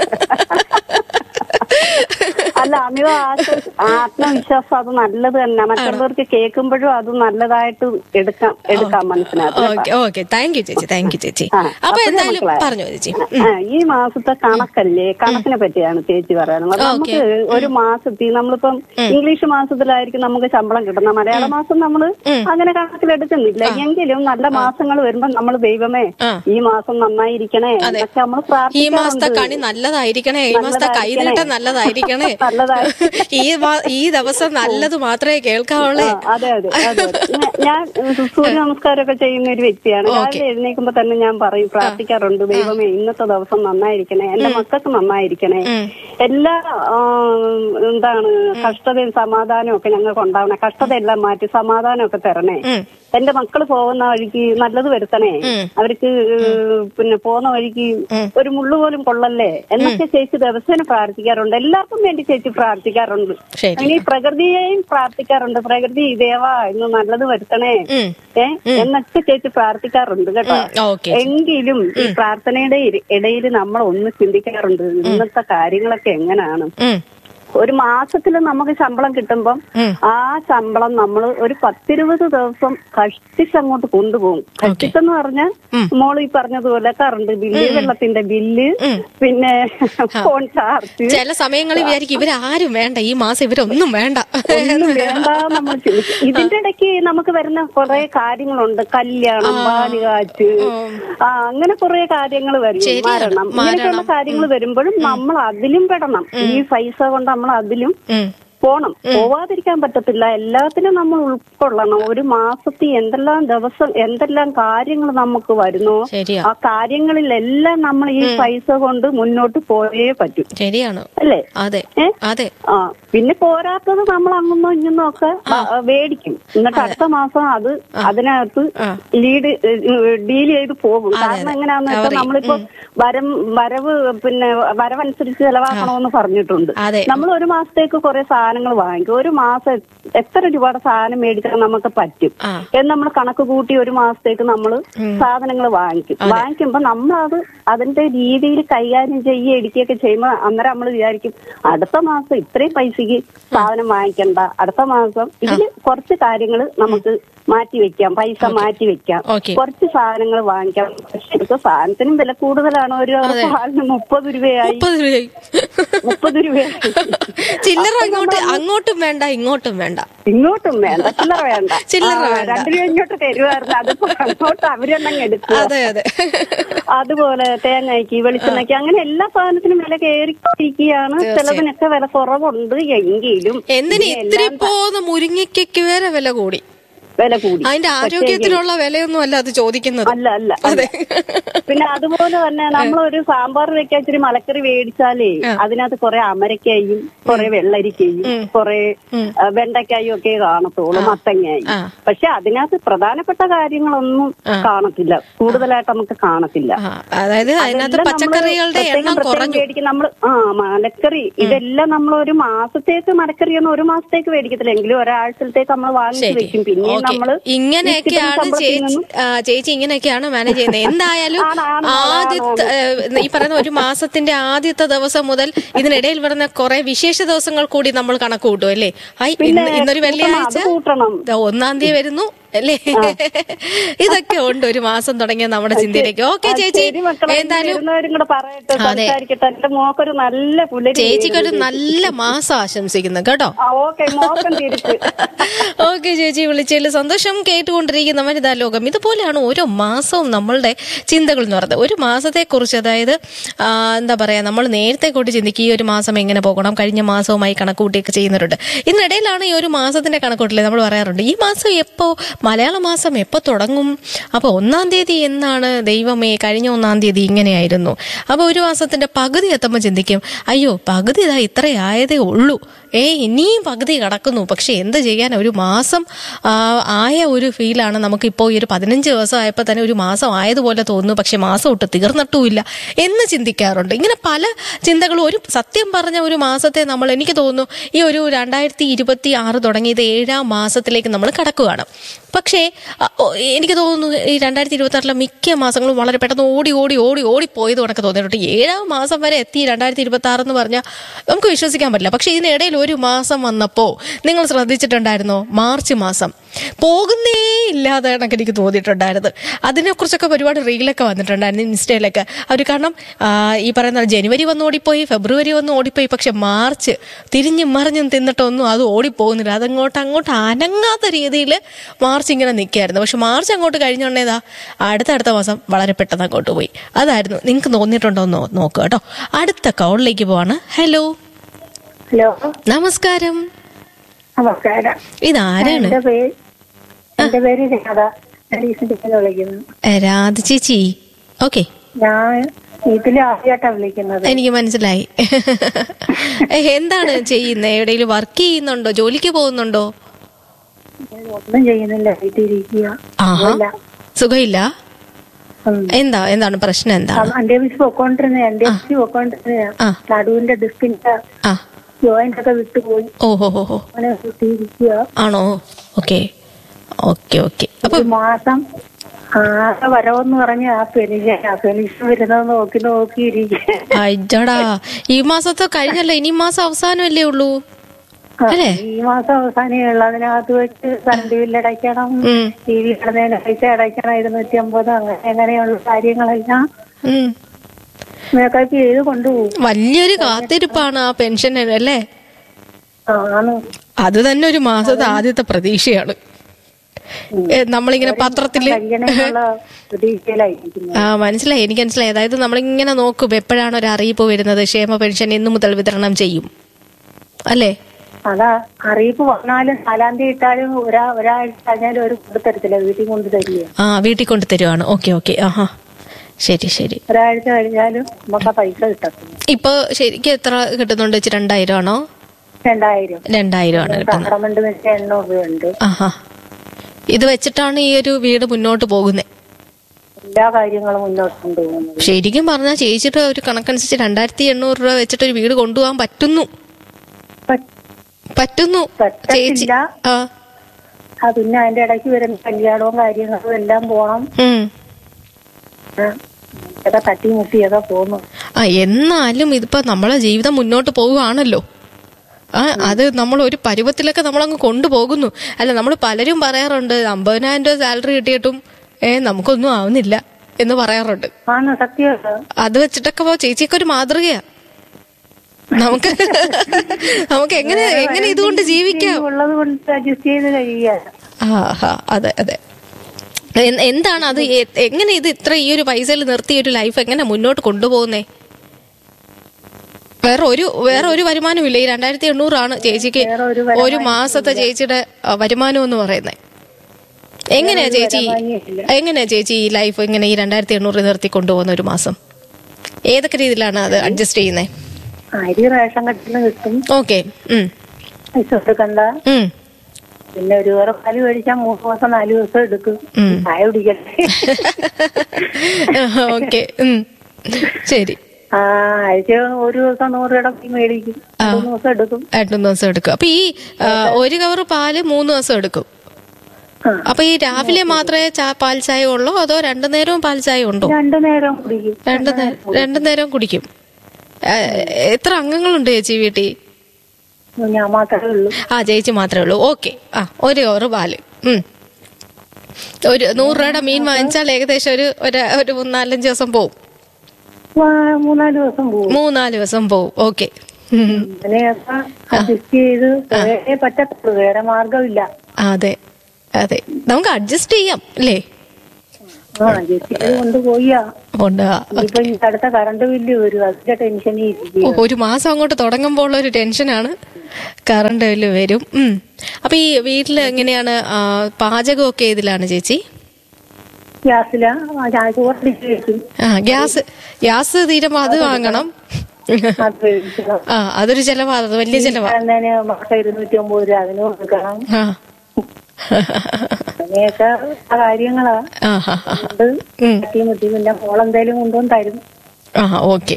അല്ല അമിത ആശ- ആത്മവിശ്വാസം അത് നല്ലത് തന്നെ മറ്റുള്ളവർക്ക് കേൾക്കുമ്പോഴും അത് നല്ലതായിട്ട് എടുക്കാം എടുക്കാം മനസ്സിനകത്ത് ഓക്കെ ഓക്കെ താങ്ക് യു ചേച്ചി താങ്ക് യു ചേച്ചി ആ, അപ്പൊ അപ്പോഴേ എന്തായാലും മക്കളെ. പറഞ്ഞോ ചേച്ചി ആ, ഈ മാസത്തെ കണക്കല്ലേ കണക്കിനെ പറ്റിയാണ് ചേച്ചി പറയാനുള്ളത് നമുക്ക് ഒരു മാസത്തിൽ നമ്മളിപ്പം ഇംഗ്ലീഷ് മാസത്തിലായിരിക്കും നമുക്ക് ശമ്പളം കിട്ടുന്നത് മലയാള മാസം നമ്മൾ അങ്ങനെ കണക്കിലെടുക്കുന്നില്ല എങ്കിലും നല്ല മാസങ്ങൾ വരുമ്പോ നമ്മൾ ദൈവമേ ആ. ഈ മാസം നന്നായിരിക്കണേ എന്നൊക്കെ നമ്മൾ ഈ മാസത്തെ പ്രാർത്ഥിക്കാറുണ്ട് കണി നല്ലതായിരിക്കണേ ഈ മാസത്തെ നല്ലതായിരിക്കണേ. കൈനീട്ടം നല്ലതായിരിക്കണേ നല്ലതായി. ഈ മാ- ഈ ദിവസം നല്ലത് മാത്രമേ കേൾക്കാവുള്ളേ ആ, അതെ അതെ അതെ ഞ- ഞാൻ ഉം, സൂര്യ നമസ്കാരമൊക്കെ ചെയ്യുന്ന ഒരു വ്യക്തിയാണ് രാവിലെ എഴുന്നേൽക്കുമ്പോ തന്നെ ഞാൻ പറയും പ്രാർത്ഥിക്കാറുണ്ട് ദൈവമേ ഇന്നത്തെ ദിവസം നന്നായിരിക്കണേ എന്റെ മക്കൾക്ക് നന്നായിരിക്കണേ എല്ലാ ആ, എന്താണ് കഷ്ടതയും സമാധാനവും ഒക്കെ ഞങ്ങൾക്ക് ഉണ്ടാവണേ കഷ്ടതയെല്ലാം മാറ്റി സമാധാനമൊക്കെ തരണേ എന്റെ മക്കൾ പോകുന്ന വഴിക്ക് നല്ലത് വരുത്തണേ അവർക്ക് ഏഹ്, പിന്നെ പോകുന്ന വഴിക്ക് ഒരു മുള്ളു പോലും കൊള്ളല്ലേ എന്നൊക്കെ ചേച്ചി ദിവസേന പ്രാർത്ഥിക്കാറുണ്ട് എല്ലാവർക്കും വേണ്ടി ചേച്ചി പ്രാർത്ഥിക്കാറുണ്ട് ശരി ഇനി പ്രകൃതിയെയും പ്രാർത്ഥിക്കാറുണ്ട് പ്രകൃതി ദേവാ ഇന്ന് നല്ലത് വരുത്തണേ ഉം. ഏ എന്നൊക്കെ ചേച്ചി പ്രാർത്ഥിക്കാറുണ്ട് കേട്ടോ ഓക്കെ എങ്കിലും ഈ പ്രാർത്ഥനയുടെ ഇടയിൽ നമ്മൾ ഒന്ന് ചിന്തിക്കാറുണ്ട് ഇന്നത്തെ കാര്യങ്ങളൊക്കെ എങ്ങനെയാണ് ഉം ഒരു മാസത്തിൽ നമുക്ക് ശമ്പളം കിട്ടുമ്പം ഉം. ആ ശമ്പളം നമ്മൾ ഒരു പത്തിരുപത് ദിവസം കഷ്ടിച്ച് അങ്ങോട്ട് കൊണ്ടുപോകും കഷ്ടിച്ചെന്ന് പറഞ്ഞാൽ മോൾ ഈ പറഞ്ഞതുപോലെ കറണ്ട് ബില്ല് വെള്ളത്തിന്റെ ബില്ല് പിന്നെ ഫോൺ ചാർജ് ചില സമയങ്ങളിൽ വിചാരിക്കും ഇവരാരും വേണ്ട ഈ മാസം ഇവരൊന്നും വേണ്ട ഒന്നും വേണ്ട നമ്മൾ ചിന്തിക്കും. ഇതിന്റെ ഇടയ്ക്ക് നമുക്ക് വരുന്ന കുറെ കാര്യങ്ങളുണ്ട് കല്യാണം പാലുകാച്ച് ആ അങ്ങനെ കുറെ കാര്യങ്ങൾ വരും ശരിയാണ്. മരണം ഇങ്ങനെയൊക്കെയുള്ള കാര്യങ്ങൾ വരുമ്പോഴും നമ്മൾ അതിലും പെടണം ഈ പൈസ കൊണ്ട് നമ്മൾ അതിലും ഉം. പോണം പോവാതിരിക്കാൻ പറ്റത്തില്ല എല്ലാത്തിനും നമ്മൾ ഉൾക്കൊള്ളണം ഒരു മാസത്തിൽ എന്തെല്ലാം ദിവസം എന്തെല്ലാം കാര്യങ്ങൾ നമുക്ക് വരുന്നു ശരിയാ ആ കാര്യങ്ങളിലെല്ലാം നമ്മൾ ഈ പൈസ കൊണ്ട് മുന്നോട്ട് പോയേ പറ്റൂ ശരിയാണ് അല്ലേ അതെ ഏ? അതെ ആ പിന്നെ പോരാത്തത് നമ്മൾ അങ്ങുന്നോ ഇങ്ങുന്നോ ഒക്കെ ബ- മേടിക്കും എന്നിട്ട് അടുത്ത മാസം അത് അതിനകത്ത് ആ. ലീഡ് ഡീൽ ചെയ്ത് പോകും കാരണം എങ്ങനെയാന്ന് വെച്ചാൽ നമ്മളിപ്പോ വരം വരവ് പിന്നെ വരവനുസരിച്ച് ചെലവാക്കണമെന്ന് പറഞ്ഞിട്ടുണ്ട് അതെ നമ്മൾ ഒരു മാസത്തേക്ക് കുറെ സാധനങ്ങൾ വാങ്ങിക്കും ഒരു മാസം എത്ര രൂപയുടെ സാധനം മേടിക്കാൻ നമുക്ക് പറ്റും ആ എന്ന് നമ്മൾ കണക്ക് കൂട്ടി ഒരു മാസത്തേക്ക് നമ്മൾ സാധനങ്ങൾ വാങ്ങിക്കും വാങ്ങിക്കുമ്പോ നമ്മളത് അതിന്റെ രീതിയിൽ കൈകാര്യം ചെയ്യുക ഇടിക്കുകയൊക്കെ ചെയ്യുമ്പോൾ അന്നേരം നമ്മൾ വിചാരിക്കും അടുത്ത മാസം ഇത്രയും പൈസക്ക് സാധനം വാങ്ങിക്കണ്ട അടുത്ത മാസം ഇതില് കുറച്ച് കാര്യങ്ങൾ നമുക്ക് മാറ്റി വെക്കാം പൈസ മാറ്റി വെക്കാം ഓക്കെ കുറച്ച് സാധനങ്ങൾ വാങ്ങിക്കാം പക്ഷെ ഇപ്പൊ സാധനത്തിനും വില കൂടുതലാണ് ഒരു സാധനം മുപ്പത് രൂപയായി മുപ്പത് രൂപയായി മുപ്പത് രൂപയായി ചില്ലറ അങ്ങോട്ട് അങ്ങോട്ടും വേണ്ട ഇങ്ങോട്ടും വേണ്ട ഇങ്ങോട്ടും വേണ്ട ചില്ലറ വേണ്ട ചില്ലറ ആ, വേണ്ട. രണ്ടു രൂപ ഇങ്ങോട്ട് തരുമായിരുന്നു അതിപ്പോ അങ്ങോട്ട് അവരെണ്ണം എടുക്കുക അതെ അതെ അതുപോലെ തേങ്ങയ്ക്ക് വെളിച്ചെണ്ണയ്ക്ക് അങ്ങനെ എല്ലാ സാധനത്തിനും വില കയറിക്കൊണ്ടിരിക്കുകയാണ് ചിലതിനൊക്കെ വില കുറവുണ്ട് എങ്കിലും എന്തിന് ഇത്തിരി പോന്ന മുരിങ്ങയ്ക്കൊക്കെ വരെ വില കൂടി വില കൂടി അതിന്റെ ആരോഗ്യത്തിനുള്ള വിലയൊന്നും അല്ല അത് ചോദിക്കുന്നത് അല്ല അല്ല അല്ല. പിന്നെ അതുപോലെ തന്നെ നമ്മളൊരു സാമ്പാർ വെക്കാൻ ഇച്ചിരി മലക്കറി മേടിച്ചാലേ അതിനകത്ത് കുറെ അമരക്കായും കുറെ വെള്ളരിക്കയും കുറെ ആ, വെണ്ടയ്ക്കായും ഒക്കെ കാണത്തുള്ളൂ മത്തങ്ങായും ആ. പക്ഷെ അതിനകത്ത് പ്രധാനപ്പെട്ട കാര്യങ്ങളൊന്നും കാണത്തില്ല കൂടുതലായിട്ട് നമുക്ക് കാണത്തില്ല ആ, അതായത് അതിനകത്ത് അതെല്ലാം നമ്മള് പച്ചക്കറികളുടെ പ്രത്യേകം എണ്ണം പ്രത്യേകം കുറഞ്ഞു മേടിക്കും നമ്മള് ആ മലക്കറി ഇതെല്ലാം നമ്മൾ ഒരു മാസത്തേക്ക് മലക്കറി ഒന്നും ഒരു മാസത്തേക്ക് മേടിക്കത്തില്ല എങ്കിലും ഒരാഴ്ചത്തേക്ക് നമ്മൾ വാങ്ങിച്ചു ശരി വെക്കും പിന്നെ ഓക്കെ നമ്മള് ഇങ്ങനെയൊക്കെയാണ് നിശ്ചിത ചേച്ചി ശമ്പളത്തിൽ ആ, ചേച്ചി ഇങ്ങനെയൊക്കെയാണ് മാനേജ് ചെയ്യുന്നത് എന്തായാലും ആണ്, ആണ്, ആദ്യത്തെ ഏ, ഈ പറയുന്ന ഒരു മാസത്തിന്റെ ആദ്യത്തെ ദിവസം മുതൽ ഇതിനിടയിൽ വരുന്ന കുറെ വിശേഷ ദിവസങ്ങൾ കൂടി നമ്മൾ കണക്ക് കൂട്ടും അല്ലേ ഹൈ ഇന്ന് ഇന്നൊരു വെള്ളിയാഴ്ച അത് കൂട്ടണം ദാ ഒന്നാം തീയതി വരുന്നു അല്ലേ ഇതൊക്കെ ഉണ്ട് ഒരു മാസം തുടങ്ങിയ നമ്മുടെ ചിന്തയിലേക്ക് ഓക്കെ ചേച്ചി ശരി മക്കളെ എന്തായാലും വരുന്നവരും കൂടെ പറയട്ടെ സംസാരിക്കട്ടെ എന്റെ മോക്കൊരു നല്ല പുലരി ചേച്ചിക്കൊരു നല്ല മാസം ആശംസിക്കുന്നു കേട്ടോ ആ ഓക്കെ മോക്കം തിരിച്ച് ഓക്കെ ചേച്ചി വിളിച്ചതിൽ സന്തോഷം കേട്ടുകൊണ്ടിരിക്കുന്ന വനിതാ ലോകം ഇതുപോലെയാണ് ഓരോ മാസവും നമ്മളുടെ ചിന്തകൾ എന്ന് പറയുന്നത് ഒരു മാസത്തെക്കുറിച്ച് അതായത് ആ, എന്താ പറയാ നമ്മൾ നേരത്തെ കൂട്ടി ചിന്തിക്കും ഈ ഒരു മാസം എങ്ങനെ പോകണം കഴിഞ്ഞ മാസവുമായി കണക്കൂട്ടിയൊക്കെ ചെയ്യുന്നവരുണ്ട് ഇതിനിടയിലാണ് ഈ ഒരു മാസത്തിന്റെ കണക്കൂട്ടിൽ നമ്മൾ പറയാറുണ്ട് ഈ മാസം എപ്പോ മലയാള മാസം എപ്പോൾ തുടങ്ങും അപ്പോൾ ഒന്നാം തീയതി എന്നാണ് ദൈവമേ കഴിഞ്ഞ ഒന്നാം തീയതി ഇങ്ങനെയായിരുന്നു അപ്പോൾ ഒരു മാസത്തിന്റെ പകുതി എത്തുമ്പോൾ ചിന്തിക്കും അയ്യോ പകുതി ഇതാ ഇത്രയായതേ ഉള്ളൂ ഏ ഇനിയും പകുതി കിടക്കുന്നു പക്ഷെ എന്ത് ചെയ്യാൻ ഒരു മാസം ആ, ആയ ഒരു ഫീലാണ് നമുക്കിപ്പോൾ ഈ ഒരു പതിനഞ്ച് ദിവസം ആയപ്പോൾ തന്നെ ഒരു മാസം ആയതുപോലെ തോന്നുന്നു പക്ഷെ മാസം ഒട്ട് തീർന്നിട്ടുമില്ല എന്ന് ചിന്തിക്കാറുണ്ട് ഇങ്ങനെ പല ചിന്തകളും ഒരു സത്യം പറഞ്ഞ ഒരു മാസത്തെ നമ്മൾ എനിക്ക് തോന്നുന്നു ഈ ഒരു രണ്ടായിരത്തി ഇരുപത്തി ആറ് തുടങ്ങിയത് ഏഴാം മാസത്തിലേക്ക് നമ്മൾ കടക്കുകയാണ് പക്ഷേ അ, ഓ, എനിക്ക് തോന്നുന്നു ഈ രണ്ടായിരത്തി ഇരുപത്തി ആറിലെ മിക്ക മാസങ്ങളും വളരെ പെട്ടെന്ന് ഓടി ഓടി ഓടി ഓടി പോയത് കണക്ക് തോന്നിയിട്ടുണ്ട് ഏഴാം മാസം വരെ എത്തി രണ്ടായിരത്തി ഇരുപത്തി ആറ് എന്ന് പറഞ്ഞാൽ നമുക്ക് വിശ്വസിക്കാൻ പറ്റില്ല പക്ഷേ ഇതിനിടയിൽ ഒരു മാസം വന്നപ്പോൾ നിങ്ങൾ ശ്രദ്ധിച്ചിട്ടുണ്ടായിരുന്നോ മാർച്ച് മാസം പോകുന്നേ ഇല്ലാതെ കണക്ക് എനിക്ക് തോന്നിയിട്ടുണ്ടായിരുന്നു അതിനെക്കുറിച്ചൊക്കെ ഒരുപാട് റീലൊക്കെ വന്നിട്ടുണ്ടായിരുന്നു ഇൻസ്റ്റയിലൊക്കെ അവർ കാരണം ആ, ഈ പറയുന്ന ജനുവരി വന്ന് ഓടിപ്പോയി ഫെബ്രുവരി വന്ന് ഓടിപ്പോയി പക്ഷെ മാർച്ച് തിരിഞ്ഞും മറിഞ്ഞും തിന്നിട്ടൊന്നും അത് ഓടിപ്പോകുന്നില്ല അതങ്ങോട്ട് അങ്ങോട്ട് അനങ്ങാത്ത രീതിയിൽ മാർച്ച് ഇങ്ങനെ നിൽക്കുകയായിരുന്നു പക്ഷെ മാർച്ച് അങ്ങോട്ട് കഴിഞ്ഞോണ്ടേതാ അടുത്തടുത്ത മാസം വളരെ പെട്ടെന്ന് അങ്ങോട്ട് പോയി അതായിരുന്നു നിങ്ങൾക്ക് തോന്നിയിട്ടുണ്ടോ എന്ന് നോക്കുക കേട്ടോ അടുത്ത കൗളിലേക്ക് പോവാണ് ഹലോ ഹലോ നമസ്കാരം നമസ്കാരം ഇതാരാണ് എന്റെ പേര് എന്റെ പേര് രാധ ഡീസന്റ് വിളിക്കുന്നു രാധ ചേച്ചി ഓക്കെ ഞാൻ വീട്ടിൽ ആദ്യമായിട്ടാണ് വിളിക്കുന്നത് എനിക്ക് മനസ്സിലായി ഏ, എന്താണ് ചെയ്യുന്നത് എവിടെയെങ്കിലും വർക്ക് ചെയ്യുന്നുണ്ടോ ജോലിക്ക് പോകുന്നുണ്ടോ ഒന്നും ചെയ്യുന്നില്ല വീട്ടിൽ ഇരിക്കുക ആഹാ സുഖമില്ല ഉം. എന്താ എന്താണ് പ്രശ്നം എന്താ എന്റെ മിസ് പൊക്കോണ്ടിരുന്ന എന്റെ മിസ് പൊക്കോണ്ടിരുന്ന ആ. നടുവിന്റെ ഡിസ്കിന്റെ ആ ജോയിന്റ് ഒക്കെ വിട്ടുപോയി ഓഹോ ഹോ ഹോ അങ്ങനെ കുത്തിയിരിക്കുക ആണോ ഓക്കെ ഓക്കെ ഓക്കെ അപ്പൊ ഒരു മാസം ആകെ വരവെന്ന് പറഞ്ഞ ആ പെനിഷൻ ആ പെനിഷൻ വരുന്നത് നോക്കി നോക്കി ഇരിക്കുക അയ്യടാ ഈ മാസത്തെ കഴിഞ്ഞല്ലോ ഇനി മാസം അവസാനമല്ലേ ഉള്ളൂ അല്ലേ ഈ മാസം അവസാനമുള്ള അതിനകത്ത് വെച്ച് കറണ്ട് ബില്ല് അടയ്ക്കണം ഉം ടി വി കാണുന്നതിന് പൈസ അടയ്ക്കണം ഇരുന്നൂറ്റി അമ്പത് അങ്ങനെ അങ്ങനെയുള്ള കാര്യങ്ങളെല്ലാം ഉം മേക്കപ്പ് ചെയ്ത് കൊണ്ടുപോകും വലിയൊരു കാത്തിരിപ്പാണ് ആ പെൻഷൻ അല്ലേ ആണ് അത് തന്നെ ഒരു മാസത്തെ ആദ്യത്തെ പ്രതീക്ഷയാണ് ഏ, നമ്മളിങ്ങനെ പത്രത്തില് കഴിയണമെന്നുള്ള പ്രതീക്ഷയിലായിരിക്കുന്നു ആ മനസ്സിലായി എനിക്ക് മനസ്സിലായി അതായത് നമ്മളിങ്ങനെ നോക്കും എപ്പോഴാണ് ഒരു അറിയിപ്പ് വരുന്നത് ക്ഷേമ പെൻഷൻ ഇന്നു മുതൽ വിതരണം ചെയ്യും അല്ലേ അതാ അറിയിപ്പ് വന്നാലും നാലാം തീയതി ഇട്ടാലും ഒരാ ഒരാഴ്ച കഴിഞ്ഞാലും ഒരു കൊണ്ടുതരത്തില്ല വീട്ടിൽ കൊണ്ടു തരിക ആ വീട്ടിൽ കൊണ്ട് തരുവാണ് ഓക്കെ ഓക്കെ ആഹാ ശരി ശരി ഒരാഴ്ച കഴിഞ്ഞാലും നമുക്ക് ആ പൈസ കിട്ടത്തില്ല ഇപ്പൊ ശരിക്കും എത്ര കിട്ടുന്നുണ്ട് വെച്ച് രണ്ടായിരം ആണോ രണ്ടായിരം രണ്ടായിരം ആണ് കിട്ടുന്നത് സഹറമണ്ട് വെച്ച് എണ്ണൂറ് രൂപയുണ്ട് ആഹാ ഇത് വെച്ചിട്ടാണ് ഈ ഒരു വീട് മുന്നോട്ട് പോകുന്നത് എല്ലാ കാര്യങ്ങളും മുന്നോട്ട് കൊണ്ടുപോകുന്നത് ശരിക്കും പറഞ്ഞാൽ ചേച്ചിയുടെ ഒരു കണക്കനുസരിച്ച് രണ്ടായിരത്തി എണ്ണൂറ് രൂപ വെച്ചിട്ട് ഒരു വീട് കൊണ്ടുപോകാൻ പറ്റുന്നു പറ്റ- പറ്റുന്നു ചേച്ചി പറ്റത്തില്ല ആ ആ പിന്നെ അതിന്റെ ഇടയ്ക്ക് വരുന്ന കല്യാണവും കാര്യങ്ങളും എല്ലാം പോണം ഉം ആ, ഇതൊക്കെ തട്ടിമുട്ടിയൊക്കെ പോന്നു ആ എന്നാലും ഇതിപ്പോ നമ്മളെ ജീവിതം മുന്നോട്ട് പോവുകയാണല്ലോ ആ അത് നമ്മൾ ഒരു പരുവത്തിലൊക്കെ നമ്മളങ്ങ് കൊണ്ടുപോകുന്നു അല്ല നമ്മൾ പലരും പറയാറുണ്ട് അമ്പതിനായിരം രൂപ സാലറി കിട്ടിയിട്ടും ഏ നമുക്കൊന്നും ആവുന്നില്ല എന്ന് പറയാറുണ്ട് ആണ് സത്യമല്ല അത് വെച്ചിട്ടൊക്കെ പോ ചേച്ചിയൊക്കെ ഒരു മാതൃകയാ നമുക്ക് നമുക്ക് എങ്ങനെ എങ്ങനെ ഇതുകൊണ്ട് ജീവിക്കാം ഉള്ളത് കൊണ്ട് അഡ്ജസ്റ്റ് ചെയ്ത് കഴിയുക ആ ഹാ അതെ അതെ എ- എന്താണ് അത് എ- എങ്ങനെ ഇത് ഇത്ര ഈ ഒരു പൈസയിൽ നിർത്തിയ ഒരു ലൈഫ് എങ്ങനെ മുന്നോട്ട് കൊണ്ടുപോകുന്നേ വേറെ ഒരു വേറെ ഒരു വരുമാനവും ഇല്ല ഈ രണ്ടായിരത്തി എണ്ണൂറാണ് ചേച്ചിക്ക് വേറെ ഒരു ഒരു മാസത്തെ ചേച്ചിയുടെ ആ, വരുമാനം എന്ന് പറയുന്നത് എങ്ങനെയാ ചേച്ചി വരുമാനമില്ല. എങ്ങനെയാ ചേച്ചി ഈ ലൈഫ് ഇങ്ങനെ ഈ രണ്ടായിരത്തി എണ്ണൂറ് നിർത്തി കൊണ്ടുപോകുന്ന ഒരു മാസം ഏതൊക്കെ രീതിയിലാണ് അത് അഡ്ജസ്റ്റ് ചെയ്യുന്നത് അരി റേഷൻ കട്ടിന് കിട്ടും ഓക്കെ ഉം പൈസ കൊടുക്കണ്ട ഉം പിന്നെ ഒരു വേറെ പാല് മേടിച്ചാൽ മൂന്ന് ദിവസം നാല് ദിവസം എടുക്കും ഉം. ചായ കുടിക്കട്ടെ ഓക്കെ ശരി ആ ആഴ്ച ഒരു ദിവസം നൂറ് രൂപയുടെ പോയി മേടിക്കും മൂന്ന് ദിവസം എടുക്കും രണ്ടു ദിവസം എടുക്കും അപ്പൊ ഈ ആ, ഒരു കവർ പാല് മൂന്ന് ദിവസം എടുക്കും ആ. അപ്പൊ ഈ രാവിലെ മാത്രമേ ചാ- പാൽ ചായ ഉള്ളൂ അതോ രണ്ടു നേരവും പാൽ ചായ ഉണ്ടോ രണ്ടു നേരം കുടിക്കും രണ്ടു നേരം രണ്ടു നേരം കുടിക്കും ആ, എത്ര അംഗങ്ങളുണ്ട് ചേച്ചി വീട്ടിൽ ഞാൻ മാത്രമേ ഉള്ളൂ ആ ചേച്ചി മാത്രമേ ഉള്ളൂ ഓക്കെ ആ ഒരു കവറ് പാല് ഉം ഒരു നൂറ് രൂപയുടെ മീൻ വാങ്ങിച്ചാൽ ഏകദേശം ഒരു ഒരു- ഒരു നാലഞ്ച് ദിവസം പോവും വാ, മൂന്നാല് ദിവസം പോകും മൂന്നാല് ദിവസം പോവും ഓക്കെ അങ്ങനെയൊക്കെ അഡ്ജസ്റ്റ് ചെയ്ത് വേറെ പറ്റത്തുള്ളൂ വേറെ മാർഗമില്ല അതെ അതെ നമുക്ക് അഡ്ജസ്റ്റ് ചെയ്യാം അല്ലേ ആ അഡ്ജസ്റ്റ് ചെയ്ത് കൊണ്ടുപോയാ ഉണ്ട് ഇപ്പൊ ഈ അടുത്ത കറണ്ട് ബില്ല് വരും അതിന്റെ ടെൻഷനേ ഇരിക്കും ഒരു മാസം അങ്ങോട്ട് തുടങ്ങുമ്പോൾ ഉള്ള ഒരു ടെൻഷനാണ് കറണ്ട് ബില്ല് വരും ഉം. അപ്പൊ ഈ വീട്ടിൽ എങ്ങനെയാണ് ആ, പാചകമൊക്കെ ഇതിലാണ് ചേച്ചി ഗ്യാസില ചോറ് വെക്കും ആ ഗ്യാസ് ഗ്യാസ് തീരുമ്പോ അത് വാങ്ങണം അത് വേവിക്കണം ആ അതൊരു ചെലവാ അത് വലിയ ചെലവാ എന്താണ് മാസം ഇരുന്നൂറ്റി ഒമ്പത് രൂപ അതിന് കൊടുക്കണം ആ അങ്ങനെയൊക്കെ ആ കാര്യങ്ങളാ ആ ആ ആ. ഉണ്ട് ഉം. തട്ടി മുട്ടി പിന്നെ മോളെന്തേലും കൊണ്ടുവന്ന് തരും ആ ഓക്കെ